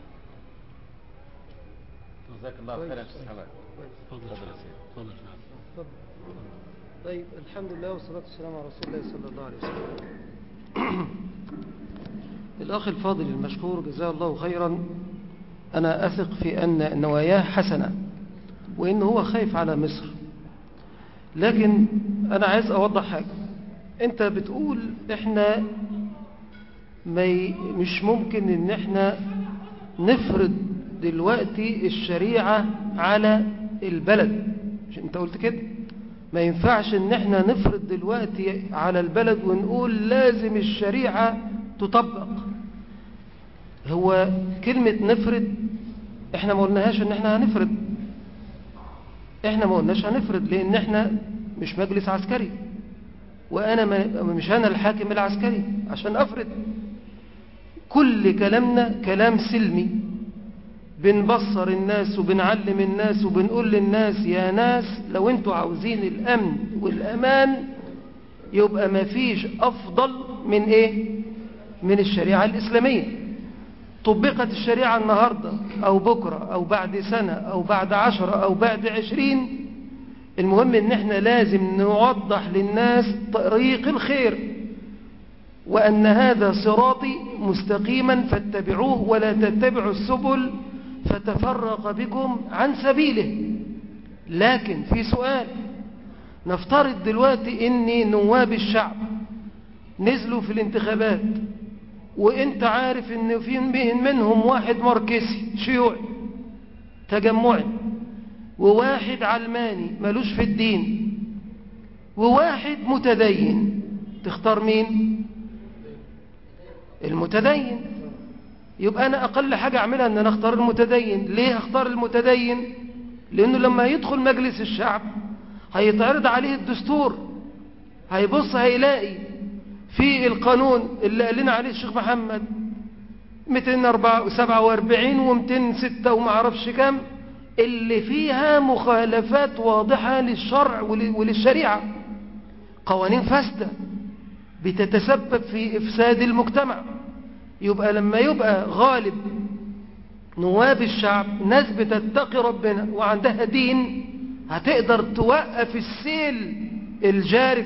جزاك الله خيرا يا شيخ حماد اتفضل تفضل يا سيدي اتفضل يا شيخ. اتفضل. طيب الحمد لله والصلاة والسلام على رسول الله صلى الله عليه وسلم الأخ الفاضل المشكور جزاه الله خيرا أنا أثق في أن نواياه حسنة وإن هو خايف على مصر لكن أنا عايز أوضح حاجة أنت بتقول إحنا ما ي... مش ممكن إن إحنا نفرض دلوقتي الشريعة على البلد مش أنت قلت كده ما ينفعش ان احنا نفرض دلوقتي على البلد ونقول لازم الشريعة تطبق هو كلمة نفرض احنا ما قلناهاش ان احنا هنفرض احنا ما قلناش هنفرض لان احنا مش مجلس عسكري وانا ما مش انا الحاكم العسكري عشان افرض كل كلامنا كلام سلمي بنبصر الناس وبنعلم الناس وبنقول للناس يا ناس لو انتوا عاوزين الامن والامان يبقى ما فيش افضل من ايه من الشريعة الاسلامية طبقت الشريعة النهاردة او بكرة او بعد سنة او بعد عشرة او بعد عشرين المهم ان احنا لازم نوضح للناس طريق الخير وأن هذا صراطي مستقيما فاتبعوه ولا تتبعوا السبل فتفرق بكم عن سبيله لكن في سؤال نفترض دلوقتي ان نواب الشعب نزلوا في الانتخابات وانت عارف ان في منهم واحد ماركسي شيوعي تجمعي وواحد علماني ملوش في الدين وواحد متدين تختار مين المتدين يبقى أنا أقل حاجة أعملها أن أنا أختار المتدين ليه أختار المتدين لأنه لما يدخل مجلس الشعب هيتعرض عليه الدستور هيبص هيلاقي في القانون اللي قال لنا عليه الشيخ محمد 247 و206 وما اعرفش كام اللي فيها مخالفات واضحة للشرع ول- وللشريعة قوانين فاسدة بتتسبب في إفساد المجتمع يبقى لما يبقى غالب نواب الشعب ناس بتتقي ربنا وعندها دين هتقدر توقف السيل الجارف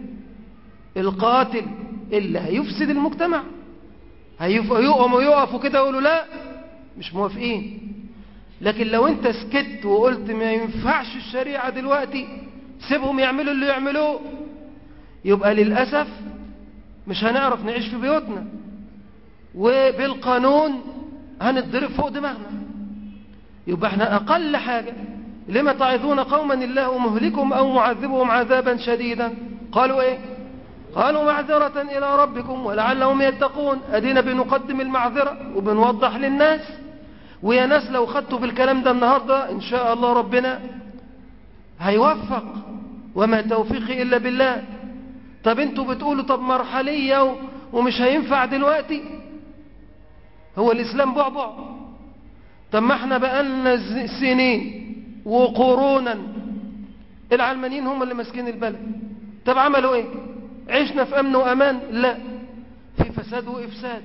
القاتل اللي هيفسد المجتمع هيف- هيقوموا يقفوا كده يقولوا لا مش موافقين لكن لو انت سكت وقلت ما ينفعش الشريعة دلوقتي سيبهم يعملوا اللي يعملوه يبقى للأسف مش هنعرف نعيش في بيوتنا وبالقانون هنتضرب فوق دماغنا يبقى احنا أقل حاجة لما تعظون قوما الله مهلكهم أو معذبهم عذابا شديدا قالوا ايه قالوا معذرة إلى ربكم ولعلهم يتقون أدينا بنقدم المعذرة وبنوضح للناس ويا ناس لو خدتوا بالكلام ده النهاردة إن شاء الله ربنا هيوفق وما توفيقي إلا بالله طب انتوا بتقولوا طب مرحلية و- ومش هينفع دلوقتي هو الإسلام بعبع طب ما احنا بقالنا ز- سنين وقرونا العلمانيين هم اللي ماسكين البلد طب عملوا ايه عشنا في امن وامان لا في فساد وافساد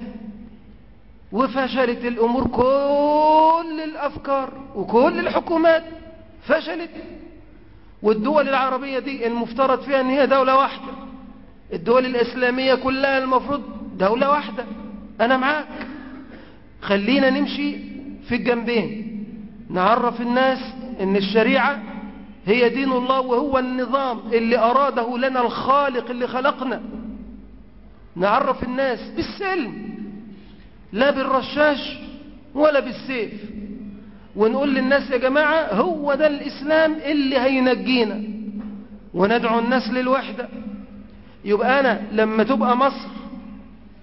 وفشلت الامور كل الافكار وكل الحكومات فشلت والدول العربية دي المفترض فيها ان هي دولة واحدة الدول الاسلامية كلها المفروض دولة واحدة انا معاك خلينا نمشي في الجنبين نعرف الناس ان الشريعة هي دين الله وهو النظام اللي أراده لنا الخالق اللي خلقنا نعرف الناس بالسلم لا بالرشاش ولا بالسيف ونقول للناس يا جماعة هو ده الإسلام اللي هينجينا وندعو الناس للوحدة يبقى أنا لما تبقى مصر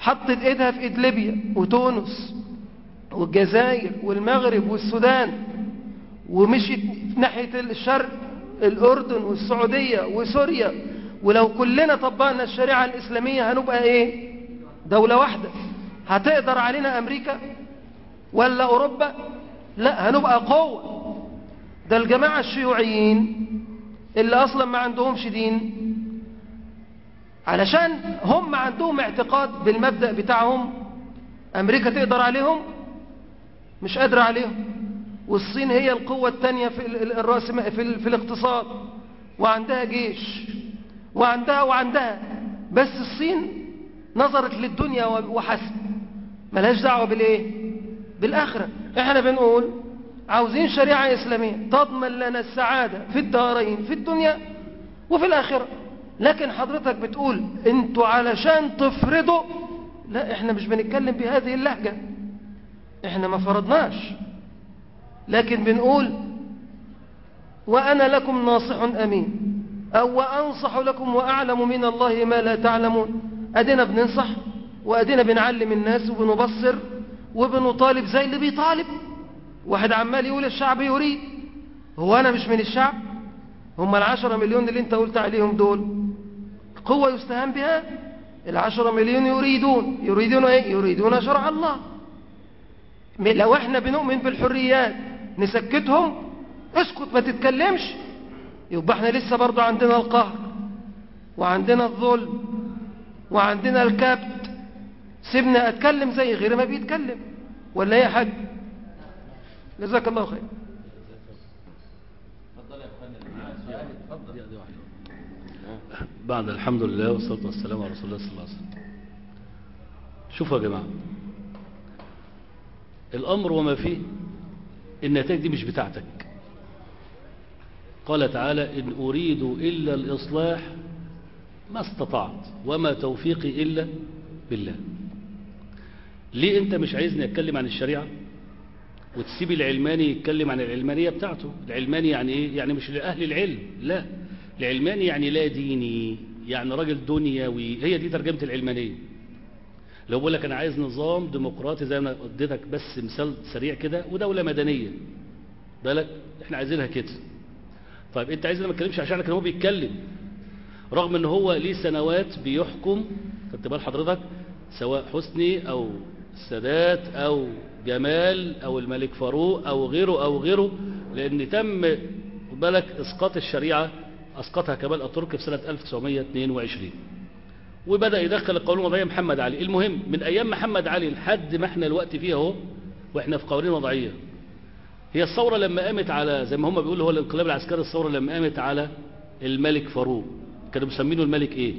حطت ايدها في ايد ليبيا وتونس والجزائر والمغرب والسودان ومشيت في ناحية الشرق الأردن والسعودية وسوريا ولو كلنا طبقنا الشريعة الإسلامية هنبقى إيه دولة واحدة هتقدر علينا أمريكا ولا أوروبا لا هنبقى قوة ده الجماعة الشيوعيين اللي أصلا ما عندهمش دين علشان هم عندهم اعتقاد بالمبدأ بتاعهم أمريكا تقدر عليهم مش قادرة عليهم والصين هي القوة الثانية في ال- ال- الرأس في, ال- في الاقتصاد وعندها جيش وعندها وعندها بس الصين نظرت للدنيا و- وحسب ملهاش دعوة بالايه بالآخرة احنا بنقول عاوزين شريعة إسلامية تضمن لنا السعادة في الدارين في الدنيا وفي الآخرة لكن حضرتك بتقول انتوا علشان تفرضوا لا احنا مش بنتكلم بهذه اللهجة احنا ما فرضناش لكن بنقول وأنا لكم ناصح أمين أو وأنصح لكم وأعلم من الله ما لا تعلمون أدينا بننصح وأدينا بنعلم الناس وبنبصر وبنطالب زي اللي بيطالب واحد عمال يقول الشعب يريد هو أنا مش من الشعب هم العشرة مليون اللي انت قلت عليهم دول قوة يستهان بها العشرة مليون يريدون يريدون ايه يريدون شرع الله لو احنا بنؤمن بالحريات نسكتهم اسكت ما تتكلمش يبقى احنا لسه برضو عندنا القهر وعندنا الظلم وعندنا الكبت سيبنا اتكلم زي غير ما بيتكلم ولا ايه يا حاج جزاك الله خير اتفضل يا اخوانا سؤال اتفضل دي واحدة. بعد الحمد لله والصلاة والسلام على رسول الله صلى الله عليه وسلم شوفوا يا جماعة الأمر وما فيه النتائج دي مش بتاعتك قال تعالى إن أريد إلا الإصلاح ما استطعت وما توفيقي إلا بالله ليه أنت مش عايزني أتكلم عن الشريعة وتسيب العلماني يتكلم عن العلمانية بتاعته العلماني يعني إيه يعني مش لأهل العلم لا العلماني يعني لا ديني يعني راجل دنيوي هي دي ترجمة العلمانية لو بقول لك أنا عايز نظام ديمقراطي زي ما اديتك بس مثال سريع كده ودولة مدنية بالك احنا عايزينها كده طيب انت عايزني ما اتكلمش عشان كان هو بيتكلم رغم ان هو ليه سنوات بيحكم خدت بال حضرتك سواء حسني او السادات او جمال او الملك فاروق او غيره او غيره لان تم خد بالك اسقاط الشريعة اسقطها كمال اترك في سنة 1922 وبدأ يدخل القانون الوضعية محمد علي المهم من ايام محمد علي لحد ما احنا الوقت فيها اهو واحنا في قوانين وضعية هي الثورة لما قامت على زي ما هم بيقولوا هو الانقلاب العسكري الثورة لما قامت على الملك فاروق كانوا مسمينه الملك ايه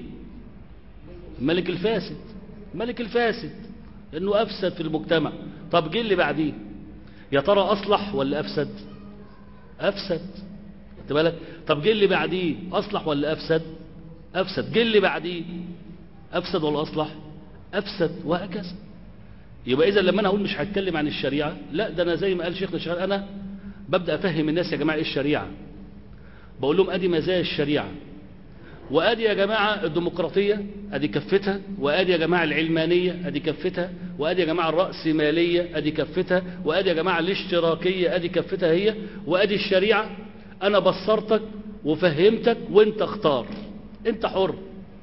الملك الفاسد الملك الفاسد انه افسد في المجتمع طب جه اللي بعديه يا ترى اصلح ولا افسد افسد خدت بالك طب جه اللي بعديه اصلح ولا افسد افسد جه اللي بعديه افسد ولا اصلح افسد وهكذا يبقى اذا لما انا اقول مش هتكلم عن الشريعه لا ده انا زي ما قال شيخنا الشغال انا ببدا افهم الناس يا جماعه ايه الشريعه بقول لهم ادي مزايا الشريعه وادي يا جماعه الديمقراطيه ادي كفتها وادي يا جماعه العلمانيه ادي كفتها وادي يا جماعه الراسماليه ادي كفتها وادي يا جماعه الاشتراكيه ادي كفتها هي وادي الشريعه انا بصرتك وفهمتك وانت اختار انت حر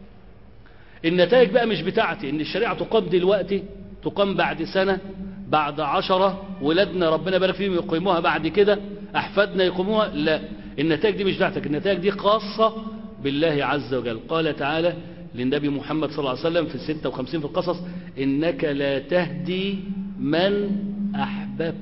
النتائج بقى مش بتاعتي ان الشريعه تقام دلوقتي تقام بعد سنة بعد عشرة ولادنا ربنا بارك فيهم يقيموها بعد كده أحفادنا يقيموها لا النتائج دي مش بتاعتك النتائج دي خاصة بالله عز وجل قال تعالى للنبي محمد صلى الله عليه وسلم في الستة وخمسين في القصص إنك لا تهدي من أحببت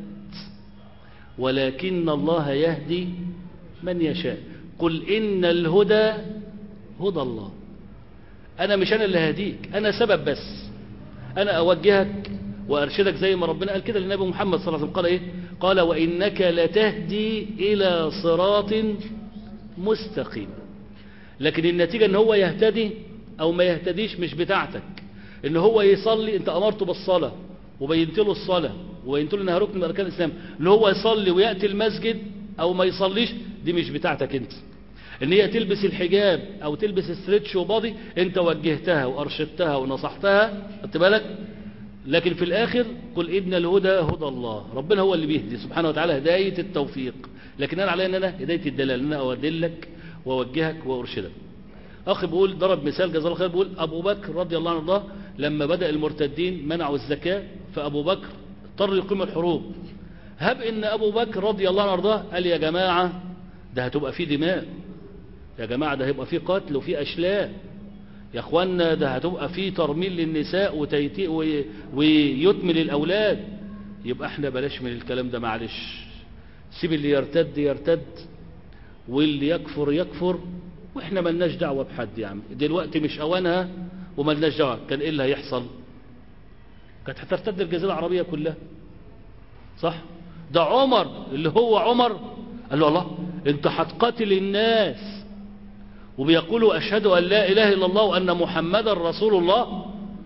ولكن الله يهدي من يشاء قل إن الهدى هدى الله أنا مش أنا اللي هديك أنا سبب بس أنا أوجهك وأرشدك زي ما ربنا قال كده للنبي محمد صلى الله عليه وسلم قال إيه قال وإنك لتهدي إلى صراط مستقيم لكن النتيجة ان هو يهتدي او ما يهتديش مش بتاعتك ان هو يصلي انت امرته بالصلاة وبينت له الصلاة وبينت له انها ركن من اركان الاسلام اللي هو يصلي ويأتي المسجد او ما يصليش دي مش بتاعتك انت ان هي تلبس الحجاب او تلبس ستريتش وباضي انت وجهتها وارشدتها ونصحتها خدت بالك لكن في الاخر قل ان الهدى هدى الله ربنا هو اللي بيهدي سبحانه وتعالى هداية التوفيق لكن انا علي ان انا هداية الدلال ان انا اودلك واوجهك وارشدك اخي بيقول ضرب مثال جزاه الله خير بيقول ابو بكر رضي الله عنه وارضاه لما بدأ المرتدين منعوا الزكاة فابو بكر اضطر يقيم الحروب هب ان ابو بكر رضي الله عنه وارضاه قال يا جماعة ده هتبقى فيه دماء يا جماعة ده هيبقى فيه قتل وفيه اشلاء يا اخوانا ده هتبقى فيه ترميل للنساء وتيتي وي- ويتم للاولاد يبقى احنا بلاش من الكلام ده معلش سيب اللي يرتد يرتد واللي يكفر يكفر واحنا ملناش دعوة بحد يا عم دلوقتي مش اوانها وملناش دعوة كان ايه اللي هيحصل كانت هترتد الجزيرة العربية كلها صح ده عمر اللي هو عمر قال له الله انت هتقاتل الناس وبيقولوا اشهد ان لا اله الا الله وان محمدا رسول الله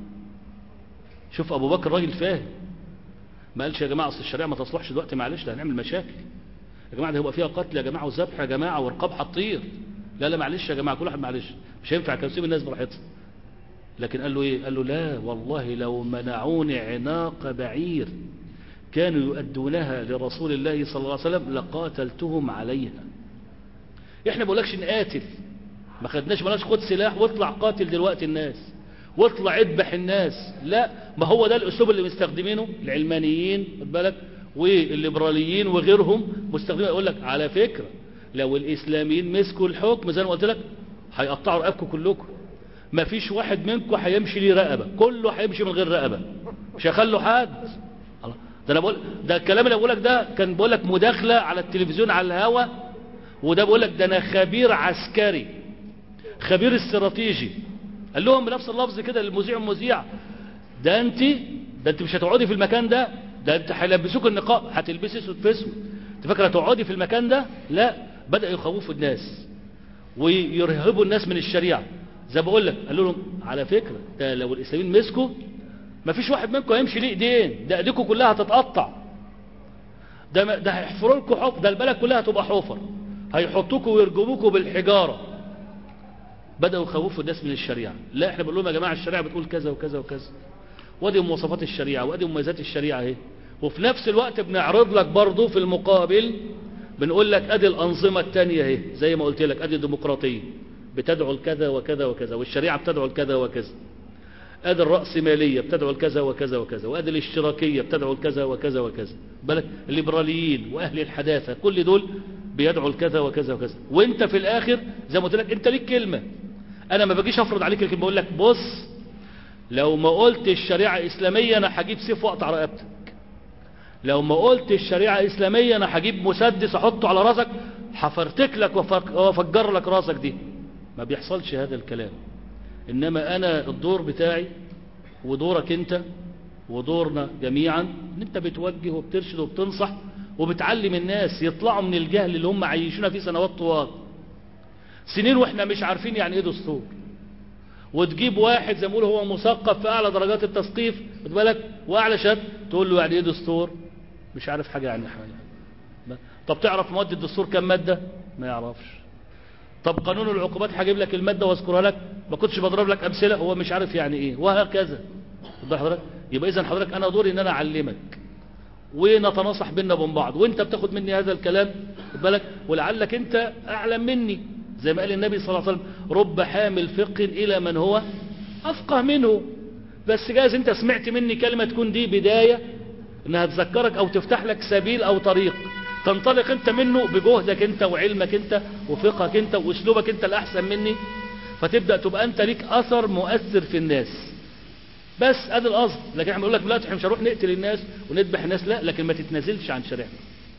شوف ابو بكر راجل فاهم ما قالش يا جماعه اصل الشريعه ما تصلحش دلوقتي معلش ده هنعمل مشاكل يا جماعه ده هيبقى فيها قتل يا جماعه وذبح يا جماعه ورقاب هتطير لا لا معلش يا جماعه كل واحد معلش مش هينفع كان سيب الناس براحتها لكن قال له ايه قال له لا والله لو منعوني عناق بعير كانوا يؤدونها لرسول الله صلى الله عليه وسلم لقاتلتهم عليها احنا بقولكش نقاتل ما خدناش بلاش خد سلاح واطلع قاتل دلوقتي الناس واطلع اذبح الناس لا ما هو ده الاسلوب اللي مستخدمينه العلمانيين خد بالك والليبراليين وغيرهم مستخدمين يقول لك على فكرة لو الاسلاميين مسكوا الحكم زي ما قلت لك هيقطعوا رقبكم كلكم ما فيش واحد منكم هيمشي ليه رقبة كله هيمشي من غير رقبة مش هيخلوا حد الله. ده انا بقول ده الكلام اللي بقول لك ده كان بقول لك مداخلة على التلفزيون على الهوا وده بقول لك ده انا خبير عسكري خبير استراتيجي قال لهم بنفس اللفظ كده للمذيع والمذيع ده انت ده انت مش هتقعدي في المكان ده ده انت هيلبسوك النقاب هتلبسي اسود في اسود انت فاكره هتقعدي في المكان ده لا بدا يخوفوا الناس ويرهبوا الناس من الشريعه زي ما بقول لك قالوا لهم على فكره ده لو الاسلاميين مسكوا ما فيش واحد منكم هيمشي ليه ايدين ده ايديكم كلها هتتقطع ده ما- ده هيحفروا لكم حفر ده البلد كلها هتبقى حفر هيحطوكم ويرجموكم بالحجاره بدأوا يخوفوا الناس من الشريعة لا احنا بنقول لهم يا جماعة الشريعة بتقول كذا وكذا وكذا وادي مواصفات الشريعة وادي مميزات الشريعة اهي وفي نفس الوقت بنعرض لك برضو في المقابل بنقول لك ادي الانظمة التانية اهي زي ما قلت لك ادي الديمقراطية بتدعو لكذا وكذا وكذا والشريعة بتدعو لكذا وكذا ادي الرأسمالية بتدعو لكذا وكذا وكذا وادي الاشتراكية بتدعو لكذا وكذا وكذا بالك الليبراليين واهل الحداثة كل دول بيدعوا لكذا وكذا وكذا وانت في الاخر زي ما قلت لك انت ليك كلمة انا ما بجيش افرض عليك الكلمة بقول لك بص لو ما قلت الشريعة اسلامية انا هجيب سيف واقطع رقبتك لو ما قلت الشريعة اسلامية انا هجيب مسدس احطه على راسك هفرتك لك وفك- وافجر لك راسك دي ما بيحصلش هذا الكلام انما انا الدور بتاعي ودورك انت ودورنا جميعا ان انت بتوجه وبترشد وبتنصح وبتعلم الناس يطلعوا من الجهل اللي هم عايشونا فيه سنوات طوال سنين واحنا مش عارفين يعني ايه دستور وتجيب واحد زي ما بيقولوا هو مثقف في اعلى درجات التثقيف خد بالك واعلى شاب تقول له يعني ايه دستور مش عارف حاجه يعني حاجه طب تعرف مواد الدستور كم ماده ما يعرفش طب قانون العقوبات هجيب لك الماده واذكرها لك ما كنتش بضرب لك امثله هو مش عارف يعني ايه وهكذا خد حضرتك يبقى اذا حضرتك انا دوري ان انا اعلمك ونتناصح بينا وبين بعض وانت بتاخد مني هذا الكلام خد بالك ولعلك انت اعلم مني زي ما قال النبي صلى الله عليه وسلم رب حامل فقه الى من هو افقه منه بس جايز انت سمعت مني كلمة تكون دي بداية انها تذكرك او تفتح لك سبيل او طريق تنطلق انت منه بجهدك انت وعلمك انت وفقهك انت واسلوبك انت الاحسن مني فتبدأ تبقى انت ليك اثر مؤثر في الناس بس ادي القصد لكن احنا بنقول لك دلوقتي احنا مش هنروح نقتل الناس ونذبح الناس لا لكن ما تتنازلش عن شريعتنا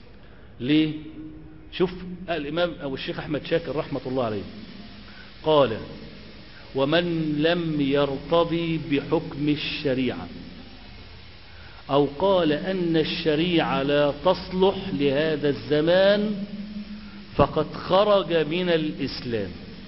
ليه شوف الامام او الشيخ احمد شاكر رحمة الله عليه قال ومن لم يرتضي بحكم الشريعة او قال ان الشريعة لا تصلح لهذا الزمان فقد خرج من الاسلام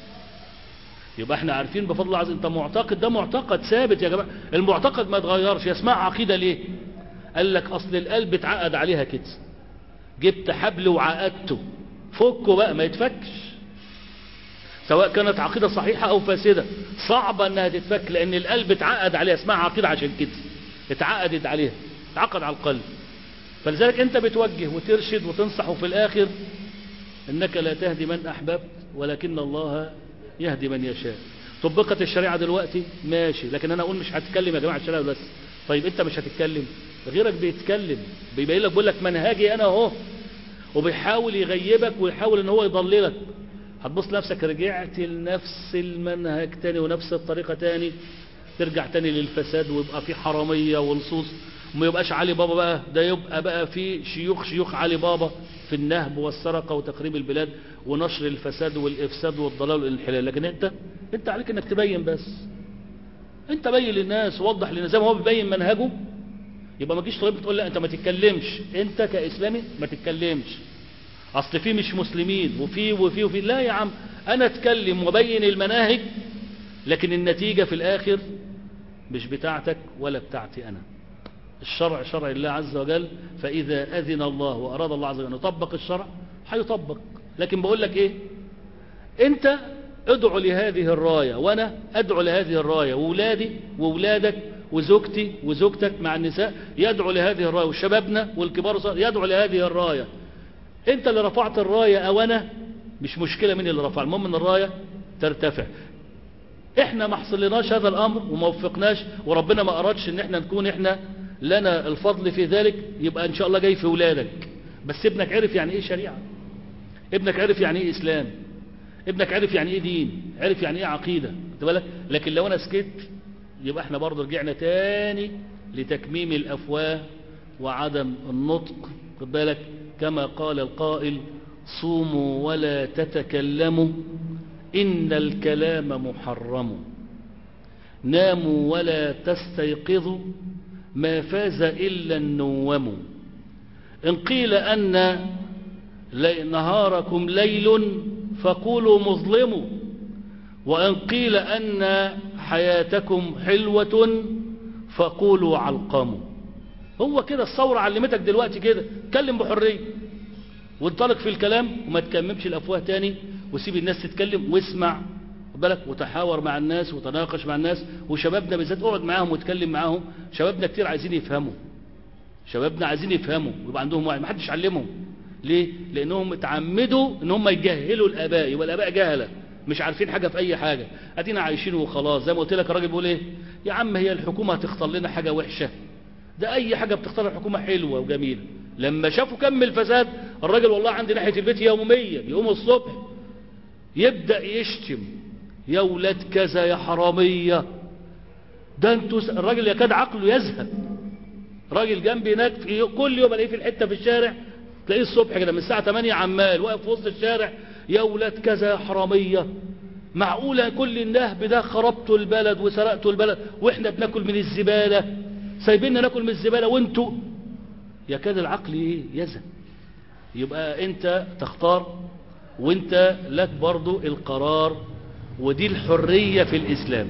يبقى احنا عارفين بفضل الله عز وجل انت معتقد ده معتقد ثابت يا جماعه المعتقد ما يتغيرش اسمها عقيده ليه قال لك اصل القلب اتعقد عليها كده جبت حبل وعقدته فكه بقى ما يتفكش سواء كانت عقيدة صحيحة أو فاسدة صعبة أنها تتفك لأن القلب اتعقد عليها اسمها عقيدة عشان كده اتعقدت عليها اتعقد على القلب فلذلك أنت بتوجه وترشد وتنصح وفي الآخر إنك لا تهدي من أحببت ولكن الله يهدي من يشاء طبقت الشريعة دلوقتي ماشي لكن أنا أقول مش هتكلم يا جماعة الشريعة بس طيب أنت مش هتتكلم غيرك بيتكلم بيبين لك بيقول لك منهجي أنا أهو وبيحاول يغيبك ويحاول ان هو يضللك هتبص نفسك رجعت لنفس المنهج تاني ونفس الطريقة تاني ترجع تاني للفساد ويبقى في حرامية ولصوص وما يبقاش علي بابا بقى ده يبقى بقى في شيوخ شيوخ علي بابا في النهب والسرقة وتخريب البلاد ونشر الفساد والإفساد والضلال والانحلال لكن انت انت عليك انك تبين بس انت بين للناس وضح للناس زي ما هو بيبين منهجه يبقى ما تجيش طيب تقول لا انت ما تتكلمش انت كاسلامي ما تتكلمش اصل في مش مسلمين وفي وفي وفي لا يا عم انا اتكلم وبين المناهج لكن النتيجة في الاخر مش بتاعتك ولا بتاعتي انا الشرع شرع الله عز وجل فاذا اذن الله واراد الله عز وجل ان يطبق الشرع هيطبق لكن بقول لك ايه انت ادعو لهذه الراية وانا ادعو لهذه الراية وولادي وولادك وزوجتي وزوجتك مع النساء يدعو لهذه الراية وشبابنا والكبار والصغار يدعو لهذه الراية انت اللي رفعت الراية او انا مش مشكلة مين اللي رفع المهم ان الراية ترتفع احنا ما حصلناش هذا الامر وما وفقناش وربنا ما ارادش ان احنا نكون احنا لنا الفضل في ذلك يبقى ان شاء الله جاي في ولادك بس ابنك عرف يعني ايه شريعة ابنك عرف يعني ايه اسلام ابنك عرف يعني ايه دين عرف يعني ايه عقيدة خد بالك لكن لو انا سكت يبقى احنا برضه رجعنا تاني لتكميم الافواه وعدم النطق خد بالك كما قال القائل صوموا ولا تتكلموا إن الكلام محرم ناموا ولا تستيقظوا ما فاز إلا النوم إن قيل أن لي- نهاركم ليل فقولوا مظلم وإن قيل أن حياتكم حلوة فقولوا علقم هو كده الثورة علمتك دلوقتي كده اتكلم بحرية وانطلق في الكلام وما تكممش الأفواه تاني وسيب الناس تتكلم واسمع خد بالك وتحاور مع الناس وتناقش مع الناس وشبابنا بالذات اقعد معاهم وتكلم معاهم شبابنا كتير عايزين يفهموا شبابنا عايزين يفهموا ويبقى عندهم وعي ما حدش علمهم ليه لانهم اتعمدوا ان هم يجهلوا الاباء يبقى الاباء جهله مش عارفين حاجه في اي حاجه ادينا عايشين وخلاص زي ما قلت لك الراجل بيقول ايه يا عم هي الحكومه هتختار لنا حاجه وحشه ده اي حاجه بتختار الحكومه حلوه وجميله لما شافوا كم الفساد الراجل والله عندي ناحيه البيت يوميا يقوم الصبح يبدا يشتم يا ولاد كذا يا حراميه ده انتوا س- الراجل يكاد عقله يذهب راجل جنبي هناك في كل يوم الاقيه في الحته في الشارع تلاقيه الصبح كده من الساعه 8 عمال واقف في وسط الشارع يا ولاد كذا يا حراميه معقوله كل النهب ده خربتوا البلد وسرقتوا البلد واحنا بناكل من الزباله سايبيننا ناكل من الزباله وانتوا يكاد العقل ايه يذهب يبقى انت تختار وانت لك برضو القرار ودي الحريه في الاسلام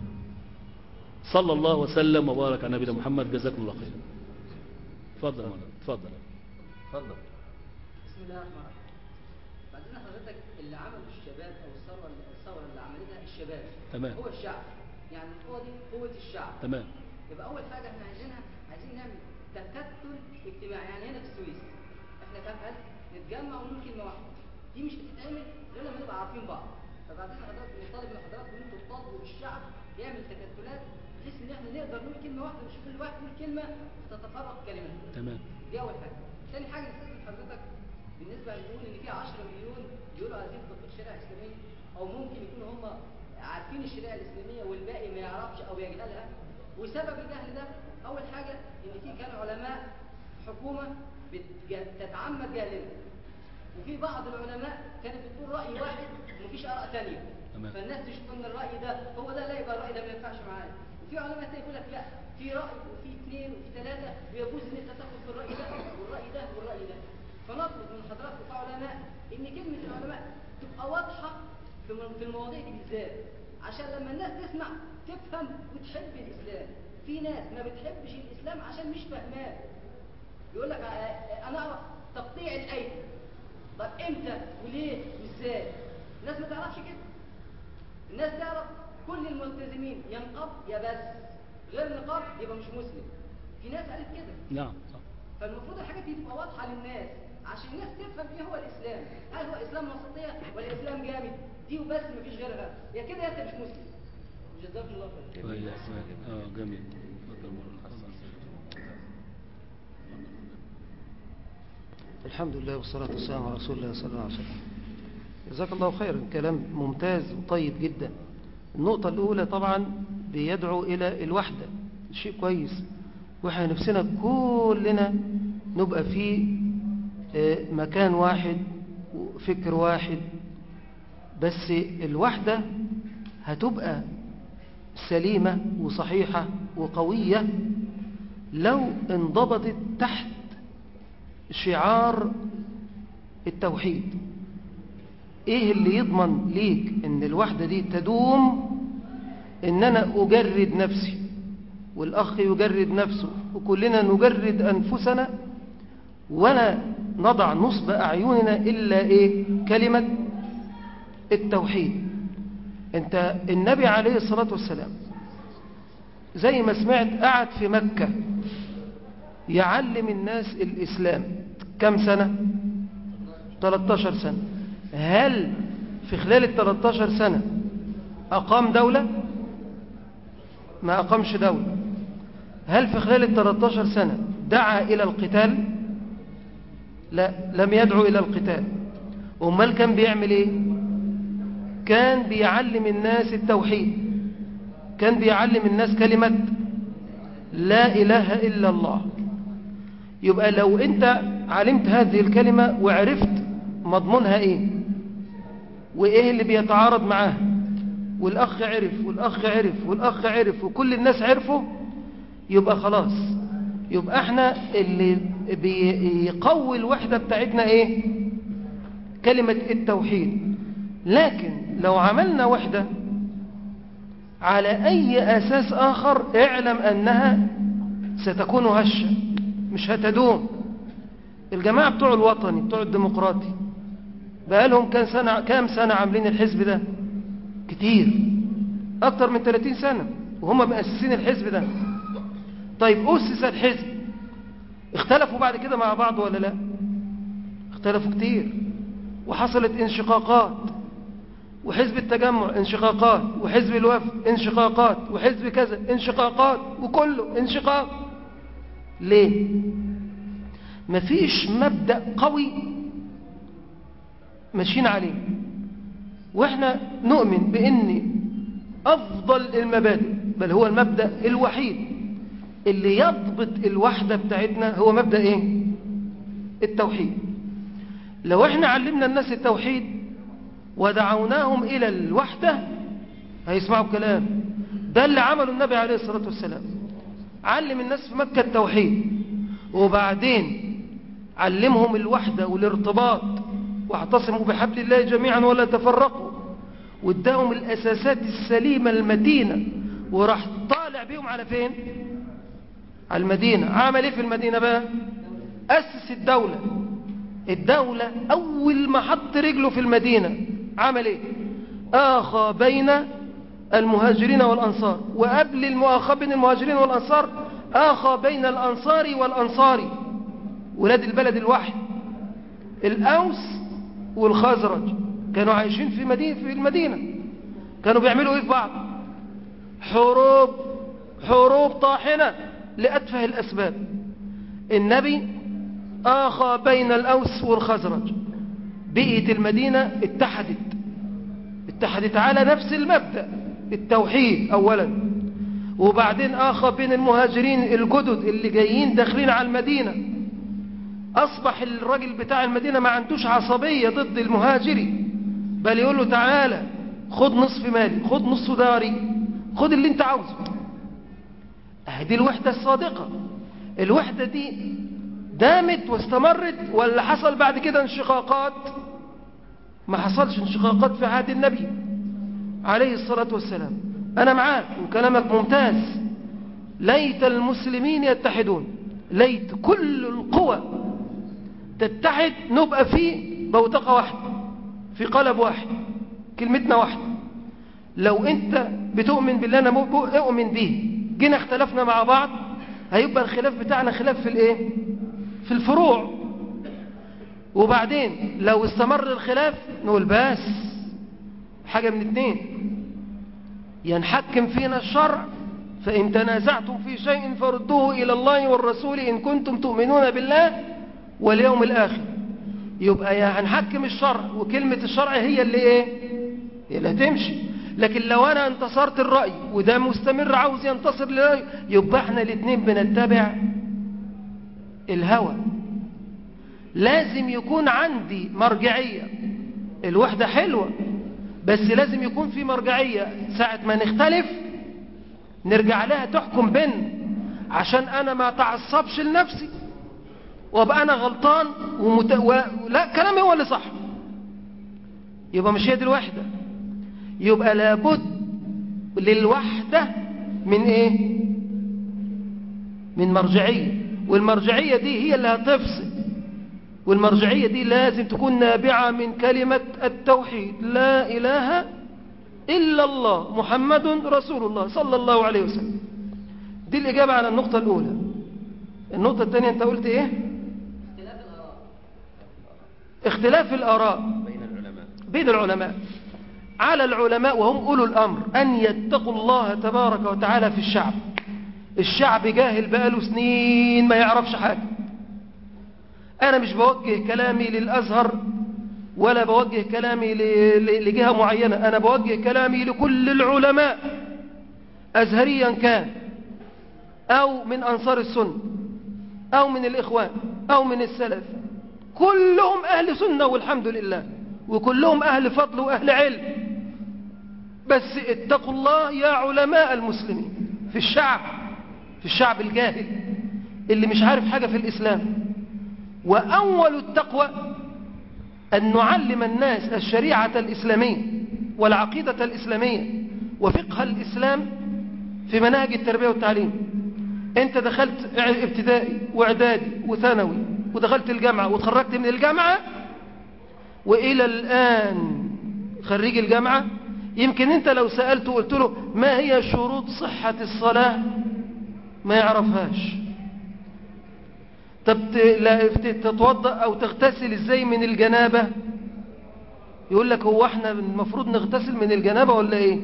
صلى الله وسلم وبارك على نبينا محمد جزاكم الله خير اتفضل يا مولانا اتفضل اتفضل بسم الله الرحمن الرحيم بعدين حضرتك اللي عمله الشباب او الثوره الثوره اللي عملتها الشباب تمام. هو الشعب يعني القوه دي قوه الشعب تمام يبقى اول حاجه احنا عايزينها عايزين نعمل تكتل اجتماعي يعني هنا في السويس احنا كام الف نتجمع ونقول كلمه واحده دي مش هتتعمل غير لما نبقى عارفين بعض فبعدين حضرتك بنطالب من حضراتكم ان انتوا تطالبوا الشعب يعمل تكتلات بحيث ان احنا نقدر نقول كلمه واحده مش كل واحد يقول كلمه وتتفرق كلمات تمام دي اول حاجه ثاني حاجه نستاذن حضرتك بالنسبه نقول ان في 10 مليون بيقولوا عايزين تطبيق الشريعه الاسلاميه او ممكن يكونوا هم عارفين الشريعه الاسلاميه والباقي ما يعرفش او يجهلها وسبب الجهل ده اول حاجه ان في كان علماء حكومه بتج- تتعمد جهلنا وفي بعض العلماء كانت بتقول راي واحد ومفيش اراء ثانيه تمام. فالناس تشوف ان الراي ده هو ده لا يبقى الراي ده ما ينفعش معانا وفي علماء تاني يقول لك لا في راي وفي اثنين وفي ثلاثه ويجوز ان انت تاخد في الراي ده والراي ده والراي ده فنطلب من حضراتكم كعلماء ان كلمه العلماء تبقى واضحه في م- في المواضيع دي بالذات عشان لما الناس تسمع تفهم وتحب الاسلام في ناس ما بتحبش الاسلام عشان مش فاهماه يقول لك آه، انا اعرف تقطيع الايدي طب امتى وليه وازاي الناس ما تعرفش كده الناس تعرف كل الملتزمين يا نقاب يا بس غير نقاب يبقى مش مسلم في ناس قالت كده نعم صح فالمفروض الحاجات دي تبقى واضحه للناس عشان الناس تفهم ايه هو الاسلام هل هو اسلام وسطيه ولا اسلام جامد دي وبس مفيش غيرها يا كده يا انت مش مسلم جزاكم الله خير كويس اه جميل اتفضل مولانا. الحمد لله والصلاة والسلام على رسول الله صلى الله عليه وسلم جزاك الله خيرا كلام ممتاز وطيب جدا النقطة الأولى طبعا بيدعو إلى الوحدة شيء كويس وإحنا نفسنا كلنا نبقى في آه، مكان واحد وفكر واحد بس الوحدة هتبقى سليمة وصحيحة وقوية لو انضبطت تحت شعار التوحيد ايه اللي يضمن ليك ان الوحدة دي تدوم ان انا اجرد نفسي والاخ يجرد نفسه وكلنا نجرد انفسنا ولا نضع نصب اعيننا الا ايه كلمة التوحيد انت النبي عليه الصلاة والسلام زي ما سمعت قعد في مكة يعلم الناس الإسلام كم سنة 13 سنة هل في خلال ال 13 سنة أقام دولة ما أقامش دولة هل في خلال ال 13 سنة دعا إلى القتال لا لم يدعو إلى القتال أمال كان بيعمل إيه كان بيعلم الناس التوحيد كان بيعلم الناس كلمة لا إله إلا الله يبقى لو أنت علمت هذه الكلمة وعرفت مضمونها إيه وإيه اللي بيتعارض معاها والأخ عرف والأخ عرف والأخ عرف وكل الناس عرفوا يبقى خلاص يبقى احنا اللي بيقوي الوحدة بتاعتنا ايه كلمة التوحيد لكن لو عملنا وحدة على أي أساس آخر اعلم أنها ستكون هشة مش هتدوم الجماعة بتوع الوطني بتوع الديمقراطي بقالهم كام سنة, كام سنة عاملين الحزب ده كتير أكتر من 30 سنة وهم مؤسسين الحزب ده طيب أسس الحزب اختلفوا بعد كده مع بعض ولا لا اختلفوا كتير وحصلت انشقاقات وحزب التجمع انشقاقات وحزب الوفد انشقاقات وحزب كذا انشقاقات وكله انشقاق ليه مفيش مبدأ قوي ماشيين عليه واحنا نؤمن بان افضل المبادئ بل هو المبدأ الوحيد اللي يضبط الوحدة بتاعتنا هو مبدأ ايه التوحيد لو احنا علمنا الناس التوحيد ودعوناهم الى الوحدة هيسمعوا الكلام ده اللي عمله النبي عليه الصلاة والسلام علم الناس في مكة التوحيد وبعدين علمهم الوحدة والارتباط واعتصموا بحبل الله جميعا ولا تفرقوا واداهم الأساسات السليمة المتينة وراح طالع بيهم على فين على المدينة عمل ايه في المدينة بقى أسس الدولة الدولة أول ما حط رجله في المدينة عمل ايه آخى بين المهاجرين والأنصار وقبل المؤاخاة بين المهاجرين والأنصار آخى بين الأنصار والأنصاري ولاد البلد الواحد الأوس والخزرج كانوا عايشين في مدينة في المدينة كانوا بيعملوا ايه في بعض حروب حروب طاحنة لأتفه الأسباب النبي آخى بين الأوس والخزرج بيئة المدينة اتحدت اتحدت على نفس المبدأ التوحيد أولا وبعدين آخى بين المهاجرين الجدد اللي جايين داخلين على المدينة أصبح الراجل بتاع المدينة ما عندوش عصبية ضد المهاجري بل يقول له تعالى خد نصف مالي خد نصف داري خد اللي انت عاوزه دي الوحدة الصادقة الوحدة دي دامت واستمرت ولا حصل بعد كده انشقاقات ما حصلش انشقاقات في عهد النبي عليه الصلاة والسلام أنا معاك وكلامك ممتاز ليت المسلمين يتحدون ليت كل القوى تتحد نبقى في بوتقة واحدة في قلب واحد كلمتنا واحدة لو انت بتؤمن بالله انا مو- اؤمن به جينا اختلفنا مع بعض هيبقى الخلاف بتاعنا خلاف في الايه في الفروع وبعدين لو استمر الخلاف نقول بس حاجة من اتنين ينحكم فينا الشرع فإن تنازعتم في شيء فردوه إلى الله والرسول إن كنتم تؤمنون بالله واليوم الآخر يبقى يا هنحكم الشرع وكلمة الشرع هي اللي ايه هي اللي هتمشي لكن لو انا انتصرت الرأي وده مستمر عاوز ينتصر للرأي يبقى احنا الاتنين بنتبع الهوى لازم يكون عندي مرجعية الوحدة حلوة بس لازم يكون في مرجعية ساعة ما نختلف نرجع لها تحكم بينا عشان انا ما تعصبش لنفسي وابقى انا غلطان ومت... و... لا كلامي هو اللي صح يبقى مش هي دي الوحدة يبقى لابد للوحدة من ايه من مرجعية والمرجعية دي هي اللي هتفصل والمرجعية دي لازم تكون نابعة من كلمة التوحيد لا إله إلا الله محمد رسول الله صلى الله عليه وسلم دي الإجابة على النقطة الأولى النقطة الثانية أنت قلت إيه اختلاف الآراء بين العلماء بين العلماء على العلماء وهم أولو الأمر أن يتقوا الله تبارك وتعالى في الشعب الشعب جاهل بقاله سنين ما يعرفش حاجة أنا مش بوجه كلامي للأزهر ولا بوجه كلامي ل- ل- لجهة معينة أنا بوجه كلامي لكل العلماء أزهريا كان أو من أنصار السنة أو من الإخوان أو من السلف كلهم أهل سنة والحمد لله وكلهم أهل فضل وأهل علم بس اتقوا الله يا علماء المسلمين في الشعب في الشعب الجاهل اللي مش عارف حاجة في الإسلام وأول التقوى أن نعلم الناس الشريعة الإسلامية والعقيدة الإسلامية وفقه الإسلام في مناهج التربية والتعليم أنت دخلت ابتدائي وإعدادي وثانوي ودخلت الجامعة وتخرجت من الجامعة وإلى الآن خريج الجامعة يمكن أنت لو سألته وقلت له ما هي شروط صحة الصلاة ما يعرفهاش طب ت- لا- ت- تتوضأ أو تغتسل إزاي من الجنابة يقول لك هو احنا المفروض نغتسل من الجنابة ولا ايه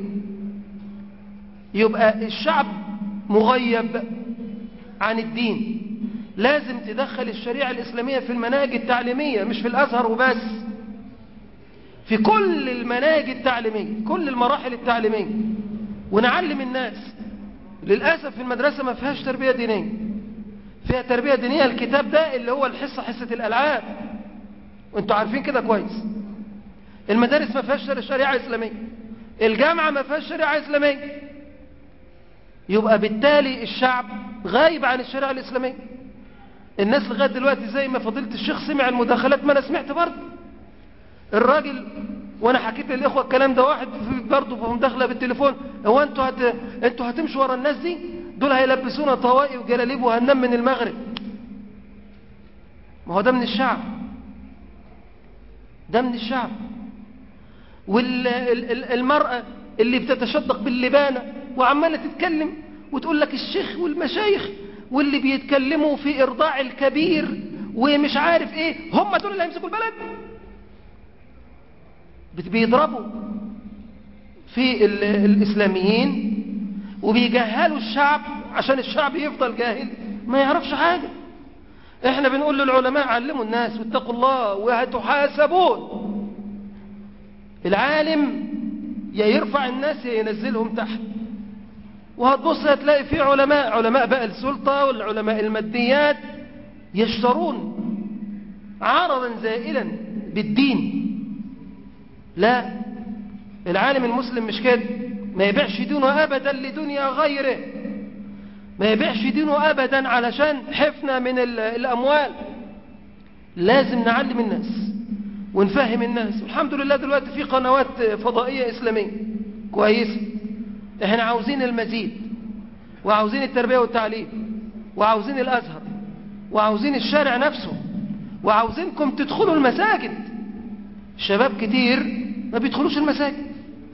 يبقى الشعب مغيب عن الدين لازم تدخل الشريعة الإسلامية في المناهج التعليمية مش في الأزهر وبس في كل المناهج التعليمية كل المراحل التعليمية ونعلم الناس للأسف في المدرسة ما فيهاش تربية دينية فيها تربية دينية الكتاب ده اللي هو الحصة حصة الألعاب وانتوا عارفين كده كويس المدارس ما فيهاش شريعة إسلامية الجامعة ما فيهاش شريعة إسلامية يبقى بالتالي الشعب غايب عن الشريعة الإسلامية الناس لغاية دلوقتي زي ما فضيلة الشيخ سمع المداخلات ما أنا سمعت برضه الراجل وانا حكيت للاخوه الكلام ده واحد في برضه في مداخله بالتليفون هو انتوا هت... انتوا هتمشوا ورا الناس دي دول هيلبسونا طواقي وجلاليب وهننام من المغرب ما هو ده من الشعب ده من الشعب والمرأة اللي بتتشدق باللبانة وعمالة تتكلم وتقول لك الشيخ والمشايخ واللي بيتكلموا في إرضاع الكبير ومش عارف ايه هم دول اللي هيمسكوا البلد بيضربوا في ال- الإسلاميين وبيجهلوا الشعب عشان الشعب يفضل جاهل ما يعرفش حاجة احنا بنقول للعلماء علموا الناس واتقوا الله وهتحاسبون العالم يا يرفع الناس يا ينزلهم تحت وهتبص هتلاقي في علماء علماء بقى السلطة والعلماء الماديات يشترون عرضا زائلا بالدين لا العالم المسلم مش كده ما يبيعش دينه أبدا لدنيا غيره ما يبيعش دينه أبدا علشان حفنة من ال- الأموال لازم نعلم الناس ونفهم الناس والحمد لله دلوقتي في قنوات فضائية إسلامية كويسة احنا عاوزين المزيد وعاوزين التربية والتعليم وعاوزين الأزهر وعاوزين الشارع نفسه وعاوزينكم تدخلوا المساجد شباب كتير ما بيدخلوش المساجد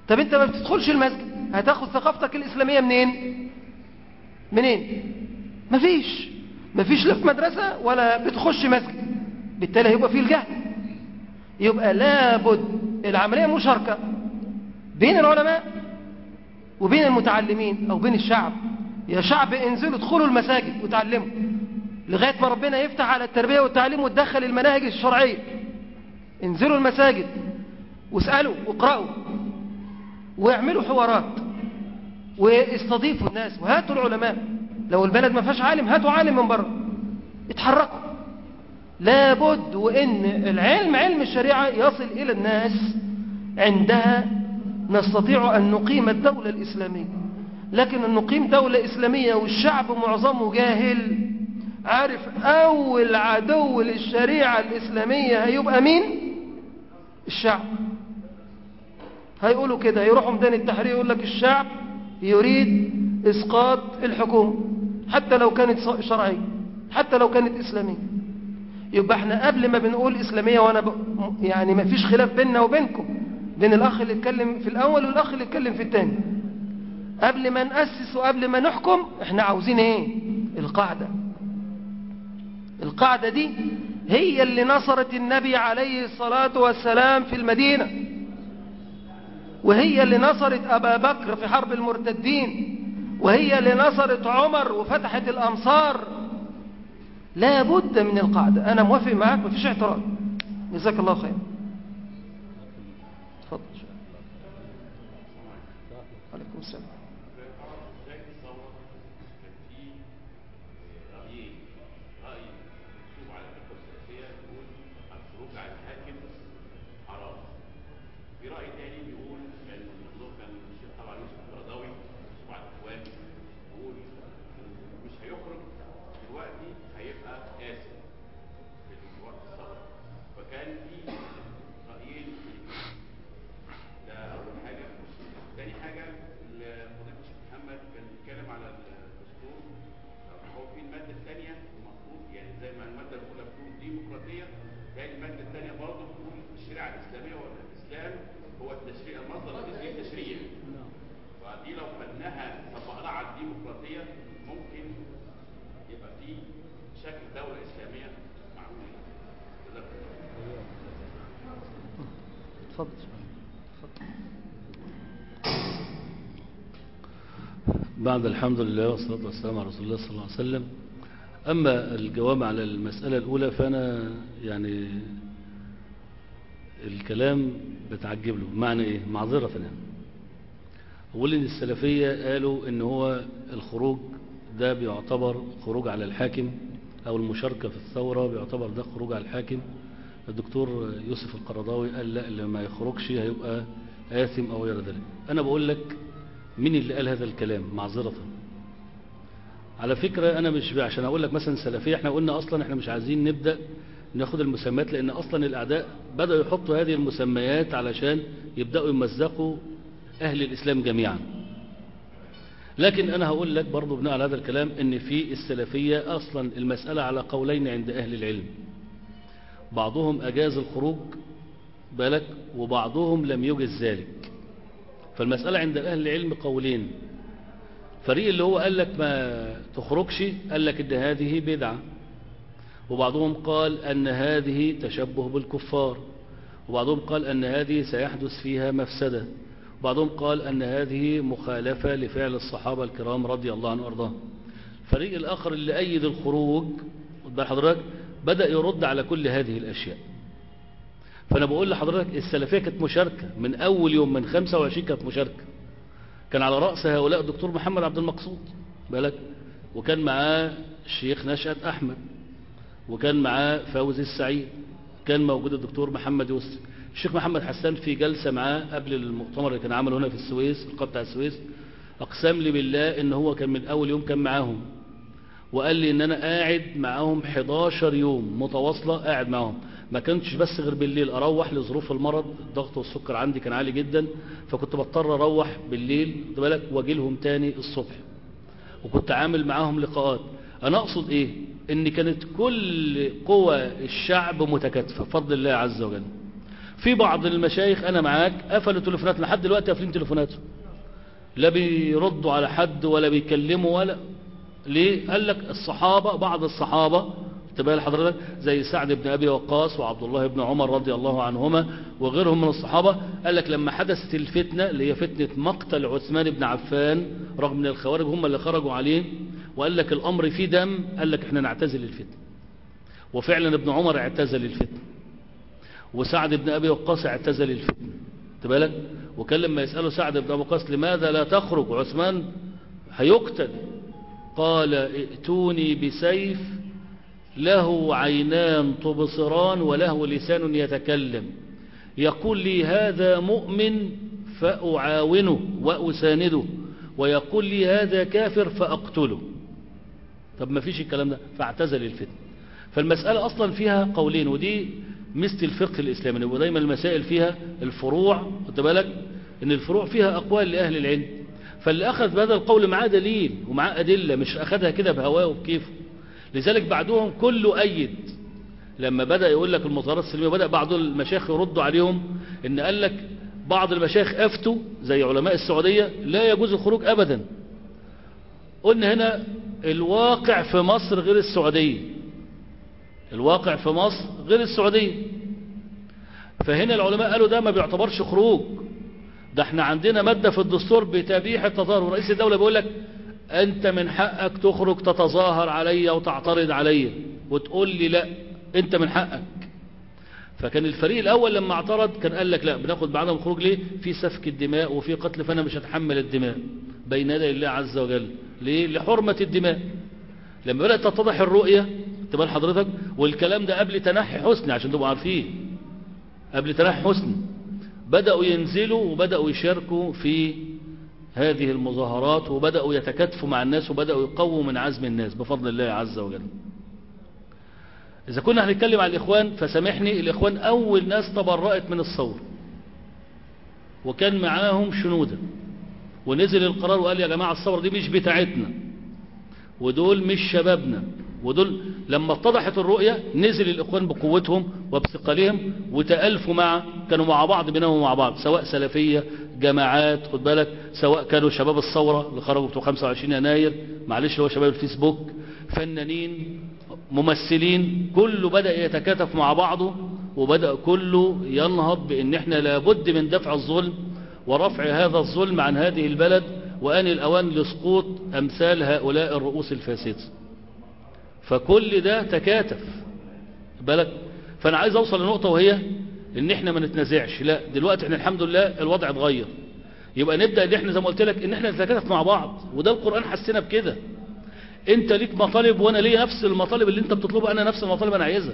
طب انت ما بتدخلش المسجد هتاخد ثقافتك الإسلامية منين منين مفيش مفيش لا في مدرسة ولا بتخش مسجد بالتالي هيبقى فيه الجهل يبقى لابد العملية مشاركة بين العلماء وبين المتعلمين أو بين الشعب يا شعب انزلوا ادخلوا المساجد وتعلموا لغاية ما ربنا يفتح على التربية والتعليم وتدخل المناهج الشرعية انزلوا المساجد واسألوا واقرأوا واعملوا حوارات واستضيفوا الناس وهاتوا العلماء لو البلد ما فيهاش عالم هاتوا عالم من بره اتحركوا لابد وان العلم علم الشريعة يصل الى الناس عندها نستطيع ان نقيم الدولة الاسلامية لكن ان نقيم دولة اسلامية والشعب معظمه جاهل عارف اول عدو للشريعة الاسلامية هيبقى مين الشعب هيقولوا كده يروحوا ميدان التحرير يقول لك الشعب يريد اسقاط الحكومة حتى لو كانت شرعية حتى لو كانت اسلامية يبقى احنا قبل ما بنقول اسلامية وانا ب... يعني ما فيش خلاف بيننا وبينكم بين الاخ اللي اتكلم في الاول والاخ اللي اتكلم في الثاني قبل ما نأسس وقبل ما نحكم احنا عاوزين ايه القاعدة القاعدة دي هي اللي نصرت النبي عليه الصلاة والسلام في المدينة وهي اللي نصرت أبا بكر في حرب المرتدين وهي اللي نصرت عمر وفتحت الأمصار لا بد من القاعدة أنا موافق معاك مفيش اعتراض جزاك الله خير تفضل عليكم السلام بعد الحمد لله والصلاة والسلام على رسول الله صلى الله عليه وسلم أما الجواب على المسألة الأولى فأنا يعني الكلام بتعجب له معنى إيه معذرة يعني أولا السلفية قالوا إن هو الخروج ده بيعتبر خروج على الحاكم أو المشاركة في الثورة بيعتبر ده خروج على الحاكم الدكتور يوسف القرضاوي قال لا اللي ما يخرجش هيبقى آثم أو غير ذلك أنا بقول لك مين اللي قال هذا الكلام معذرة على فكرة أنا مش عشان أقول لك مثلا سلفية احنا قلنا أصلا احنا مش عايزين نبدأ ناخد المسميات لأن أصلا الأعداء بدأوا يحطوا هذه المسميات علشان يبدأوا يمزقوا أهل الإسلام جميعا لكن أنا هقول لك برضو بناء على هذا الكلام ان في السلفية أصلا المسألة على قولين عند أهل العلم بعضهم أجاز الخروج بالك وبعضهم لم يجز ذلك فالمسألة عند أهل العلم قولين فريق اللي هو قال لك ما تخرجش قال لك ان هذه بدعة وبعضهم قال أن هذه تشبه بالكفار وبعضهم قال أن هذه سيحدث فيها مفسدة وبعضهم قال أن هذه مخالفة لفعل الصحابة الكرام رضي الله عنهم وارضاهم الفريق الآخر اللي أيد الخروج قدام حضرتك بدأ يرد على كل هذه الأشياء فأنا بقول لحضرتك السلفية كانت مشاركة من أول يوم من 25 كانت مشاركة كان على رأس هؤلاء الدكتور محمد عبد المقصود بالك وكان معاه الشيخ نشأت أحمد وكان معاه فوزي السعيد كان موجود الدكتور محمد يوسف الشيخ محمد حسان في جلسة معاه قبل المؤتمر اللي كان عمله هنا في السويس في القبة بتاع السويس أقسم لي بالله إن هو كان من أول يوم كان معاهم وقال لي إن أنا قاعد معاهم 11 يوم متواصلة قاعد معاهم ما كنتش بس غير بالليل أروح لظروف المرض الضغط والسكر عندي كان عالي جدا فكنت بضطر أروح بالليل بالك واجي لهم تاني الصبح وكنت عامل معاهم لقاءات أنا أقصد إيه إن كانت كل قوى الشعب متكاتفة بفضل الله عز وجل في بعض المشايخ انا معاك قفلوا تليفونات لحد دلوقتي قافلين تليفوناتهم لا بيردوا على حد ولا بيكلموا ولا ليه قال لك الصحابة بعض الصحابة تبقى لحضرتك زي سعد بن أبي وقاص وعبد الله بن عمر رضي الله عنهما وغيرهم من الصحابة قال لك لما حدثت الفتنة اللي هي فتنة مقتل عثمان بن عفان رغم من الخوارج هم اللي خرجوا عليه وقال لك الأمر فيه دم قال لك احنا نعتزل الفتنة وفعلا ابن عمر اعتزل الفتنة وسعد بن أبي وقاص اعتزل الفتنة تبالك وكان لما يسأله سعد بن أبي وقاص لماذا لا تخرج عثمان هيقتل قال ائتوني بسيف له عينان تبصران وله لسان يتكلم يقول لي هذا مؤمن فأعاونه وأسانده ويقول لي هذا كافر فأقتله طب ما فيش الكلام ده فاعتزل الفتن فالمسألة أصلا فيها قولين ودي مثل الفقه الإسلامي ودايما المسائل فيها الفروع خد بالك ان الفروع فيها أقوال لأهل العلم فاللي أخذ بهذا القول معاه دليل ومعاه أدلة مش أخذها كده بهواه وبكيفه لذلك بعدهم كله أيد لما بدأ يقول لك المظاهرات السلمية بدأ بعض المشايخ يردوا عليهم ان قال لك بعض المشايخ أفتوا زي علماء السعودية لا يجوز الخروج أبدا قلنا هنا الواقع في مصر غير السعودية الواقع في مصر غير السعودية فهنا العلماء قالوا ده ما بيعتبرش خروج ده احنا عندنا مادة في الدستور بتبيح التظاهر ورئيس الدولة بيقول لك انت من حقك تخرج تتظاهر عليا وتعترض عليا وتقول لي لا انت من حقك فكان الفريق الاول لما اعترض كان قال لك لا بناخد بعدم الخروج ليه في سفك الدماء وفي قتل فانا مش هتحمل الدماء بين يدي الله عز وجل ليه لحرمة الدماء لما بدأت تتضح الرؤية تبقى حضرتك والكلام ده قبل تنحي حسني عشان تبقوا عارفين قبل تنحي حسني بدأوا ينزلوا وبدأوا يشاركوا في هذه المظاهرات وبدأوا يتكاتفوا مع الناس وبدأوا يقووا من عزم الناس بفضل الله عز وجل إذا كنا هنتكلم على الإخوان فسامحني الإخوان أول ناس تبرأت من الثورة وكان معاهم شنودة ونزل القرار وقال يا جماعة الثورة دي مش بتاعتنا ودول مش شبابنا ودول لما اتضحت الرؤية نزل الإخوان بقوتهم وبثقلهم وتألفوا مع كانوا مع بعض بينهم مع بعض سواء سلفية جماعات خد بالك سواء كانوا شباب الثورة اللي خرجوا بتوع 25 يناير معلش هو شباب الفيسبوك فنانين ممثلين كله بدأ يتكاتف مع بعضه وبدأ كله ينهض بأن احنا لابد من دفع الظلم ورفع هذا الظلم عن هذه البلد وآن الأوان لسقوط أمثال هؤلاء الرؤوس الفاسدة فكل ده تكاتف بالك فأنا عايز أوصل لنقطة وهي ان احنا ما نتنازعش لا دلوقتي احنا الحمد لله الوضع اتغير يبقى نبدأ ان احنا زي ما قلت لك ان احنا نتكاتف مع بعض وده القرآن حسنا بكده انت ليك مطالب وانا ليا نفس المطالب اللي انت بتطلبها انا نفس المطالب انا عايزها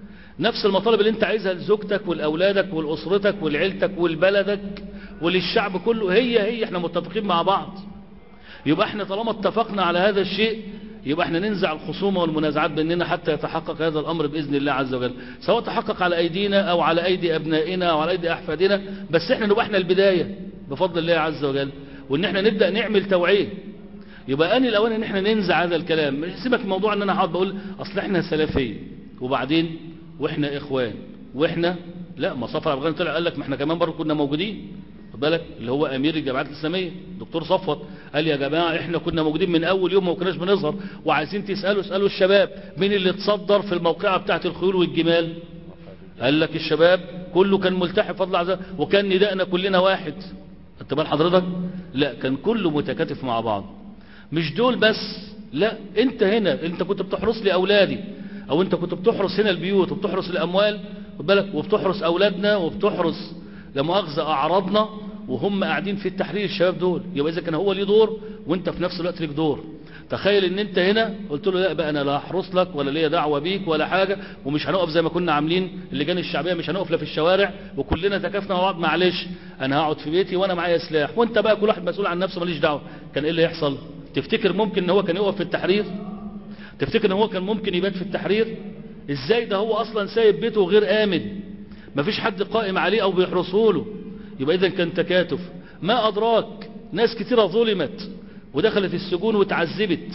نفس المطالب اللي انت عايزها لزوجتك ولأولادك ولأسرتك ولعيلتك ولبلدك وللشعب كله هي هي احنا متفقين مع بعض يبقى احنا طالما اتفقنا على هذا الشيء يبقى احنا ننزع الخصومة والمنازعات بيننا حتى يتحقق هذا الأمر بإذن الله عز وجل سواء تحقق على أيدينا أو على أيدي أبنائنا أو على أيدي أحفادنا بس احنا نبقى احنا البداية بفضل الله عز وجل وان احنا نبدأ نعمل توعيه يبقى أن الأوان ان احنا ننزع هذا الكلام مش سيبك الموضوع ان انا هقعد بقول اصل احنا سلفية وبعدين واحنا اخوان واحنا لا ما صفر افغان طلع قال لك ما احنا كمان برضه كنا موجودين خد بالك اللي هو امير الجامعات الاسلاميه دكتور صفوت قال يا جماعه احنا كنا موجودين من اول يوم ما كناش بنظهر وعايزين تسالوا اسالوا الشباب مين اللي اتصدر في الموقعه بتاعه الخيول والجمال قال لك الشباب كله كان ملتحي بفضل عز وكان ندائنا كلنا واحد انت بال حضرتك لا كان كله متكاتف مع بعض مش دول بس لا انت هنا انت كنت بتحرس لي اولادي او انت كنت بتحرس هنا البيوت وبتحرس الاموال خد بالك وبتحرس اولادنا وبتحرس لمؤاخذة اعراضنا وهم قاعدين في التحرير الشباب دول يبقى اذا كان هو ليه دور وانت في نفس الوقت ليك دور تخيل ان انت هنا قلت له لا بقى انا لا احرس لك ولا ليا دعوه بيك ولا حاجه ومش هنقف زي ما كنا عاملين اللجان الشعبيه مش هنقف لا في الشوارع وكلنا تكافنا مع بعض معلش انا هقعد في بيتي وانا معايا سلاح وانت بقى كل واحد مسؤول عن نفسه ماليش دعوه كان ايه اللي يحصل تفتكر ممكن ان هو كان يقف في التحرير تفتكر ان هو كان ممكن يبات في التحرير ازاي ده هو اصلا سايب بيته غير امن مفيش حد قائم عليه او بيحرسه له يبقى اذا كان تكاتف ما ادراك ناس كتيرة ظلمت ودخلت السجون وتعذبت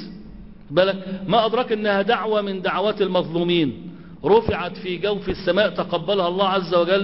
بالك ما ادراك انها دعوة من دعوات المظلومين رفعت في جوف السماء تقبلها الله عز وجل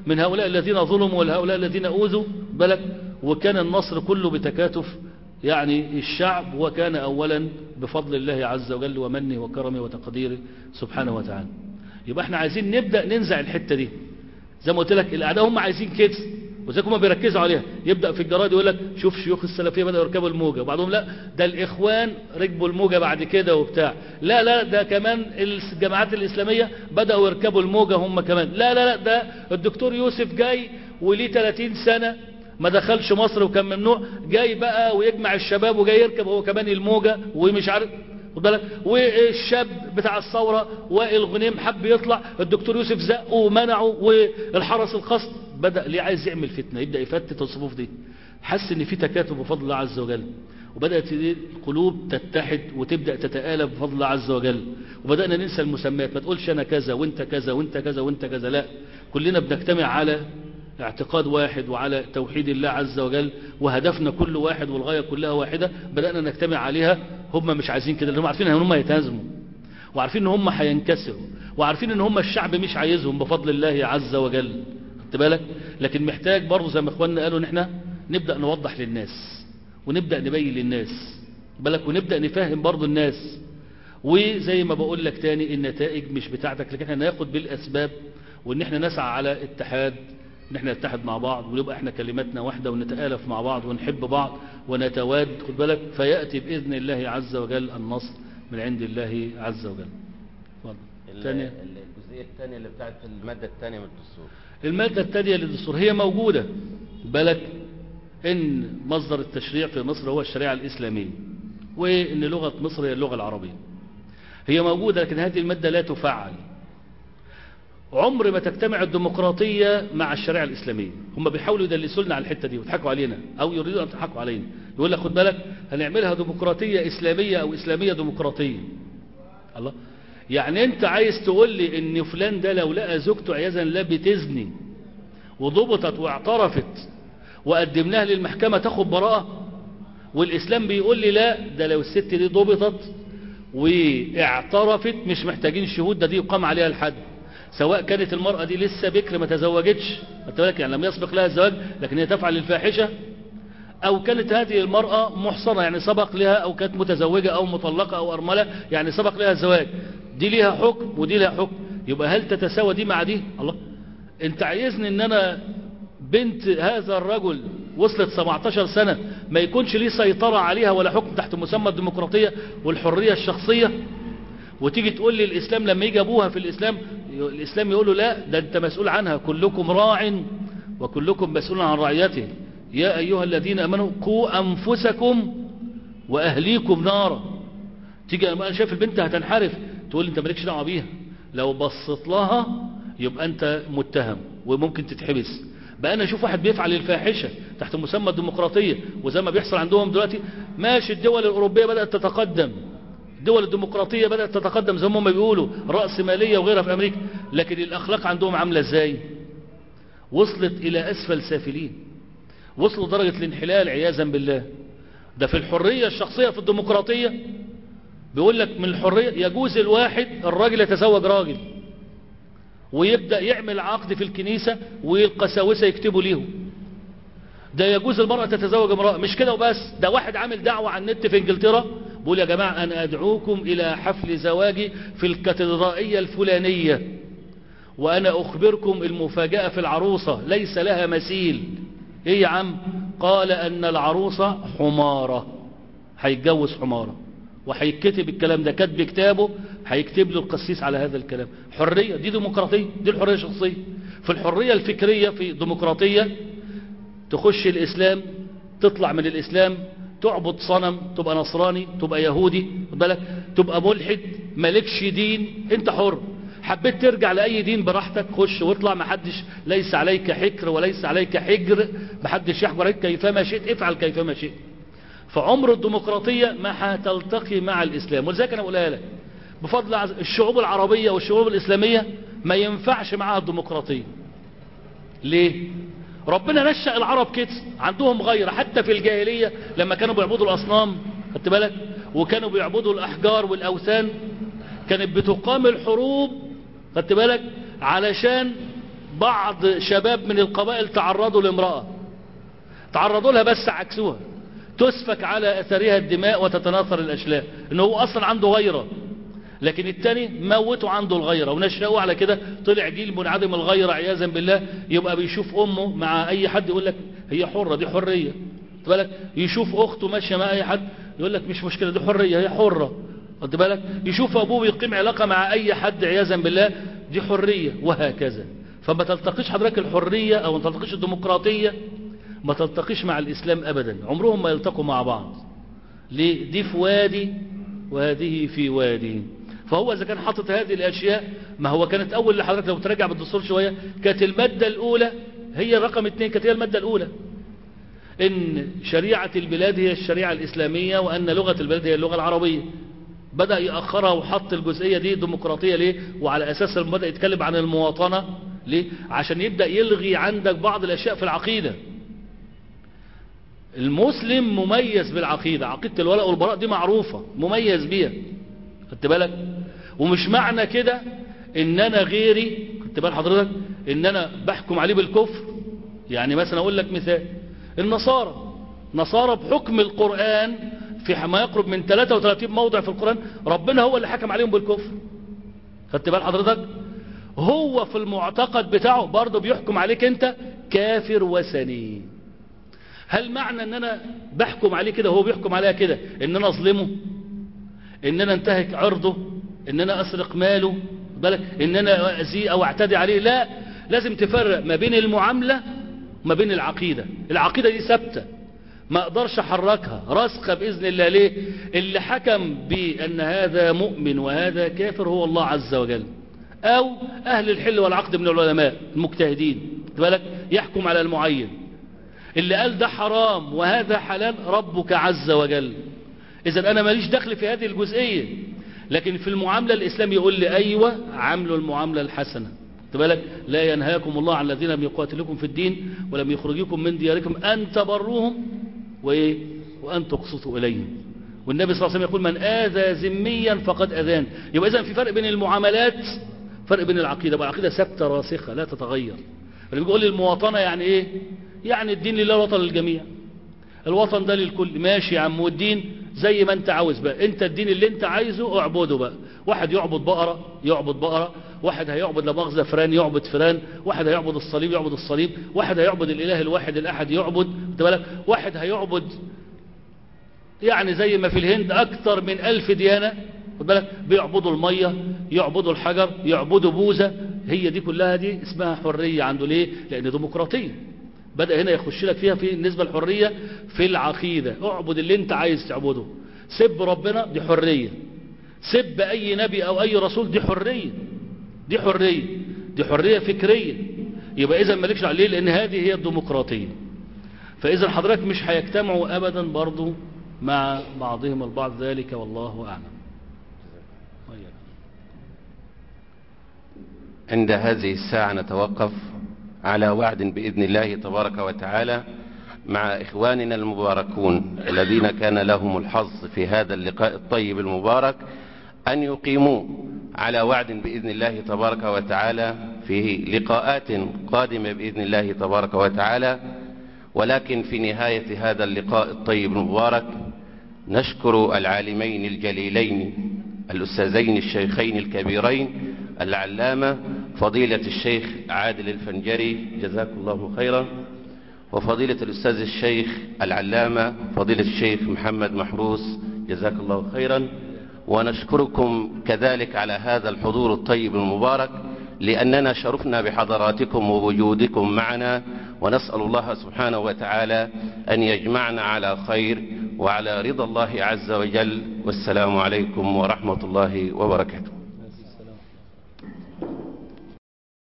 من هؤلاء الذين ظلموا وهؤلاء الذين أوذوا بالك وكان النصر كله بتكاتف يعني الشعب وكان أولا بفضل الله عز وجل ومنه وكرمه وتقديره سبحانه وتعالى يبقى احنا عايزين نبدأ ننزع الحتة دي زي ما قلت لك الأعداء هم عايزين كده وزيكم هم بيركزوا عليها يبدأ في الجرائد يقول لك شوف شيوخ السلفية بدأوا يركبوا الموجة وبعضهم لا ده الإخوان ركبوا الموجة بعد كده وبتاع لا لا ده كمان الجماعات الإسلامية بدأوا يركبوا الموجة هم كمان لا لا لا ده الدكتور يوسف جاي وليه 30 سنة ما دخلش مصر وكان ممنوع جاي بقى ويجمع الشباب وجاي يركب هو كمان الموجة ومش عارف خد بالك والشاب بتاع الثورة وائل غنيم حب يطلع الدكتور يوسف زقه ومنعه والحرس الخاص بدأ ليه عايز يعمل فتنة يبدأ يفتت الصفوف دي حس ان في تكاتف بفضل الله عز وجل وبدأت القلوب تتحد وتبدأ تتآلف بفضل الله عز وجل وبدأنا ننسى المسميات ما تقولش أنا كذا وانت كذا وانت كذا وانت كذا لا كلنا بنجتمع على اعتقاد واحد وعلى توحيد الله عز وجل وهدفنا كل واحد والغاية كلها واحدة بدأنا نجتمع عليها هم مش عايزين كده لأنهم عارفين ان هم يتهزموا وعارفين ان هم هينكسروا وعارفين ان هم الشعب مش عايزهم بفضل الله عز وجل خدت بالك لكن محتاج برضه زي ما اخواننا قالوا ان احنا نبدأ نوضح للناس ونبدأ نبين للناس بالك ونبدأ نفهم برضه الناس وزي ما بقول لك تاني النتائج مش بتاعتك لكن احنا ناخد بالاسباب وان احنا نسعى على اتحاد ان احنا نتحد مع بعض ونبقى احنا كلماتنا واحدة ونتآلف مع بعض ونحب بعض ونتواد خد بالك فيأتي بإذن الله عز وجل النصر من عند الله عز وجل اتفضل ال- تانية ال- الجزئية الثانية اللي بتاعت المادة الثانية من الدستور المادة الثانية للدستور هي موجودة بالك ان مصدر التشريع في مصر هو الشريعة الإسلامية وان لغة مصر هي اللغة العربية هي موجودة لكن هذه المادة لا تفعل عمر ما تجتمع الديمقراطية مع الشريعة الإسلامية هم بيحاولوا يدلسوا لنا على الحتة دي ويضحكوا علينا أو يريدوا أن يضحكوا علينا يقول لك خد بالك هنعملها ديمقراطية إسلامية أو إسلامية ديمقراطية الله يعني أنت عايز تقول لي إن فلان ده لو لقى زوجته عياذا لا بتزني وضبطت واعترفت وقدمناها للمحكمة تاخد براءة والإسلام بيقول لي لا ده لو الست دي ضبطت واعترفت مش محتاجين شهود ده دي يقام عليها الحد سواء كانت المرأة دي لسه بكر ما تزوجتش خدت بالك يعني لم يسبق لها الزواج لكن هي تفعل الفاحشة أو كانت هذه المرأة محصنة يعني سبق لها أو كانت متزوجة أو مطلقة أو أرملة يعني سبق لها الزواج دي ليها حكم ودي لها حكم يبقى هل تتساوى دي مع دي الله انت عايزني ان انا بنت هذا الرجل وصلت 17 سنة ما يكونش ليه سيطرة عليها ولا حكم تحت مسمى الديمقراطية والحرية الشخصية وتيجي تقول لي الإسلام لما يجي أبوها في الإسلام الإسلام يقول له لا ده أنت مسؤول عنها كلكم راع وكلكم مسؤول عن رعيته يا أيها الذين أمنوا قوا أنفسكم وأهليكم نارا تيجي أنا شايف البنت هتنحرف تقول لي أنت مالكش دعوة بيها لو بصيت لها يبقى أنت متهم وممكن تتحبس بقى أنا أشوف واحد بيفعل الفاحشة تحت مسمى الديمقراطية وزي ما بيحصل عندهم دلوقتي ماشي الدول الأوروبية بدأت تتقدم الدول الديمقراطية بدأت تتقدم زي ما هم بيقولوا رأس مالية وغيرها في أمريكا لكن الأخلاق عندهم عاملة إزاي وصلت إلى أسفل سافلين وصلوا درجة الانحلال عياذا بالله ده في الحرية الشخصية في الديمقراطية بيقول لك من الحرية يجوز الواحد الراجل يتزوج راجل ويبدأ يعمل عقد في الكنيسة والقساوسة يكتبوا ليهم ده يجوز المرأة تتزوج امرأة مش كده وبس ده واحد عامل دعوة على النت في انجلترا بيقول يا جماعة أنا أدعوكم إلى حفل زواجي في الكاتدرائية الفلانية وأنا أخبركم المفاجأة في العروسة ليس لها مثيل إيه يا عم قال أن العروسة حمارة هيتجوز حمارة وهيكتب الكلام ده كاتب كتابه هيكتب له القسيس على هذا الكلام حرية دي ديمقراطية دي الحرية الشخصية في الحرية الفكرية في ديمقراطية تخش الإسلام تطلع من الإسلام تعبد صنم تبقى نصراني تبقى يهودي خد بالك تبقى ملحد مالكش دين انت حر حبيت ترجع لأي دين براحتك خش واطلع محدش ليس عليك حكر وليس عليك حجر محدش يحجر عليك كيفما شئت افعل كيفما شئت فعمر الديمقراطية ما هتلتقي مع الإسلام ولذلك أنا بقولها لك بفضل عز... الشعوب العربية والشعوب الإسلامية ما ينفعش معاها الديمقراطية ليه ربنا نشأ العرب كده عندهم غير حتى في الجاهلية لما كانوا بيعبدوا الأصنام خدت بالك وكانوا بيعبدوا الأحجار والأوثان كانت بتقام الحروب خدت بالك علشان بعض شباب من القبائل تعرضوا لامرأة تعرضوا لها بس عكسوها تسفك على أثرها الدماء وتتناثر الأشلاء إنه هو أصلا عنده غيرة لكن التاني موتوا عنده الغيرة ونشأوا على كده طلع جيل منعدم الغيرة عياذا بالله يبقى بيشوف أمه مع أي حد يقول لك هي حرة دي حرية خد بالك يشوف أخته ماشية مع أي حد يقول لك مش مشكلة دي حرية هي حرة خد بالك يشوف أبوه بيقيم علاقة مع أي حد عياذا بالله دي حرية وهكذا فما تلتقيش حضرتك الحرية أو ما تلتقيش الديمقراطية ما تلتقيش مع الإسلام أبدا عمرهم ما يلتقوا مع بعض ليه دي في وادي وهذه في وادي فهو إذا كان حاطط هذه الأشياء ما هو كانت أول اللي حضرتك لو تراجع بالدستور شوية كانت المادة الأولى هي رقم اثنين كانت هي المادة الأولى إن شريعة البلاد هي الشريعة الإسلامية وأن لغة البلاد هي اللغة العربية بدأ يأخرها وحط الجزئية دي ديمقراطية ليه وعلى أساس لما بدأ يتكلم عن المواطنة ليه عشان يبدأ يلغي عندك بعض الأشياء في العقيدة المسلم مميز بالعقيدة عقيدة الولاء والبراء دي معروفة مميز بيها خدت بالك ومش معنى كده ان انا غيري خدت بال حضرتك ان انا بحكم عليه بالكفر يعني مثلا اقول لك مثال النصارى نصارى بحكم القرآن في ما يقرب من 33 موضع في القرآن ربنا هو اللي حكم عليهم بالكفر خدت بال حضرتك هو في المعتقد بتاعه برضه بيحكم عليك انت كافر وثني هل معنى ان انا بحكم عليه كده وهو بيحكم عليها كده ان انا اظلمه ان انا انتهك عرضه ان انا اسرق ماله بالك ان انا اذيه او اعتدي عليه لا لازم تفرق ما بين المعاملة وما بين العقيدة العقيدة دي ثابته ما اقدرش احركها راسخه باذن الله ليه اللي حكم بان هذا مؤمن وهذا كافر هو الله عز وجل او اهل الحل والعقد من العلماء المجتهدين بالك يحكم على المعين اللي قال ده حرام وهذا حلال ربك عز وجل اذا انا ماليش دخل في هذه الجزئية لكن في المعاملة الاسلام يقول لي ايوه عاملوا المعاملة الحسنة بالك لا ينهاكم الله عن الذين لم يقاتلكم في الدين ولم يخرجوكم من دياركم ان تبروهم وايه وان تقسطوا اليهم والنبي صلى الله عليه وسلم يقول من آذى ذميا فقد أذان يبقى إذن في فرق بين المعاملات فرق بين العقيدة بقى العقيدة ثابتة راسخة لا تتغير اللي بيقول لي المواطنة يعني ايه يعني الدين لله وطن للجميع الوطن ده للكل ماشي يا عم والدين زي ما انت عاوز بقى انت الدين اللي انت عايزه اعبده بقى واحد يعبد بقرة يعبد بقرة واحد هيعبد لمؤاخذة فران يعبد فران واحد هيعبد الصليب يعبد الصليب واحد هيعبد الاله الواحد الاحد يعبد بالك واحد هيعبد يعني زي ما في الهند اكثر من الف ديانة بالك بيعبدوا المية يعبدوا الحجر يعبدوا بوزة هي دي كلها دي اسمها حرية عنده ليه لان ديمقراطية بدأ هنا يخش لك فيها في النسبة الحرية في العقيدة اعبد اللي انت عايز تعبده سب ربنا دي حرية سب اي نبي او اي رسول دي حرية دي حرية دي حرية فكرية يبقى اذا مالكش عليه لان هذه هي الديمقراطية فاذا حضرتك مش هيجتمعوا ابدا برضو مع بعضهم البعض ذلك والله اعلم عند هذه الساعة نتوقف على وعد بإذن الله تبارك وتعالى مع إخواننا المباركون الذين كان لهم الحظ في هذا اللقاء الطيب المبارك أن يقيموا على وعد بإذن الله تبارك وتعالى في لقاءات قادمة بإذن الله تبارك وتعالى ولكن في نهاية هذا اللقاء الطيب المبارك نشكر العالمين الجليلين الأستاذين الشيخين الكبيرين العلامة فضيلة الشيخ عادل الفنجري جزاكم الله خيرا وفضيلة الأستاذ الشيخ العلامة فضيلة الشيخ محمد محروس جزاك الله خيرا ونشكركم كذلك على هذا الحضور الطيب المبارك لأننا شرفنا بحضراتكم ووجودكم معنا ونسأل الله سبحانه وتعالى أن يجمعنا على خير وعلى رضا الله عز وجل والسلام عليكم ورحمة الله وبركاته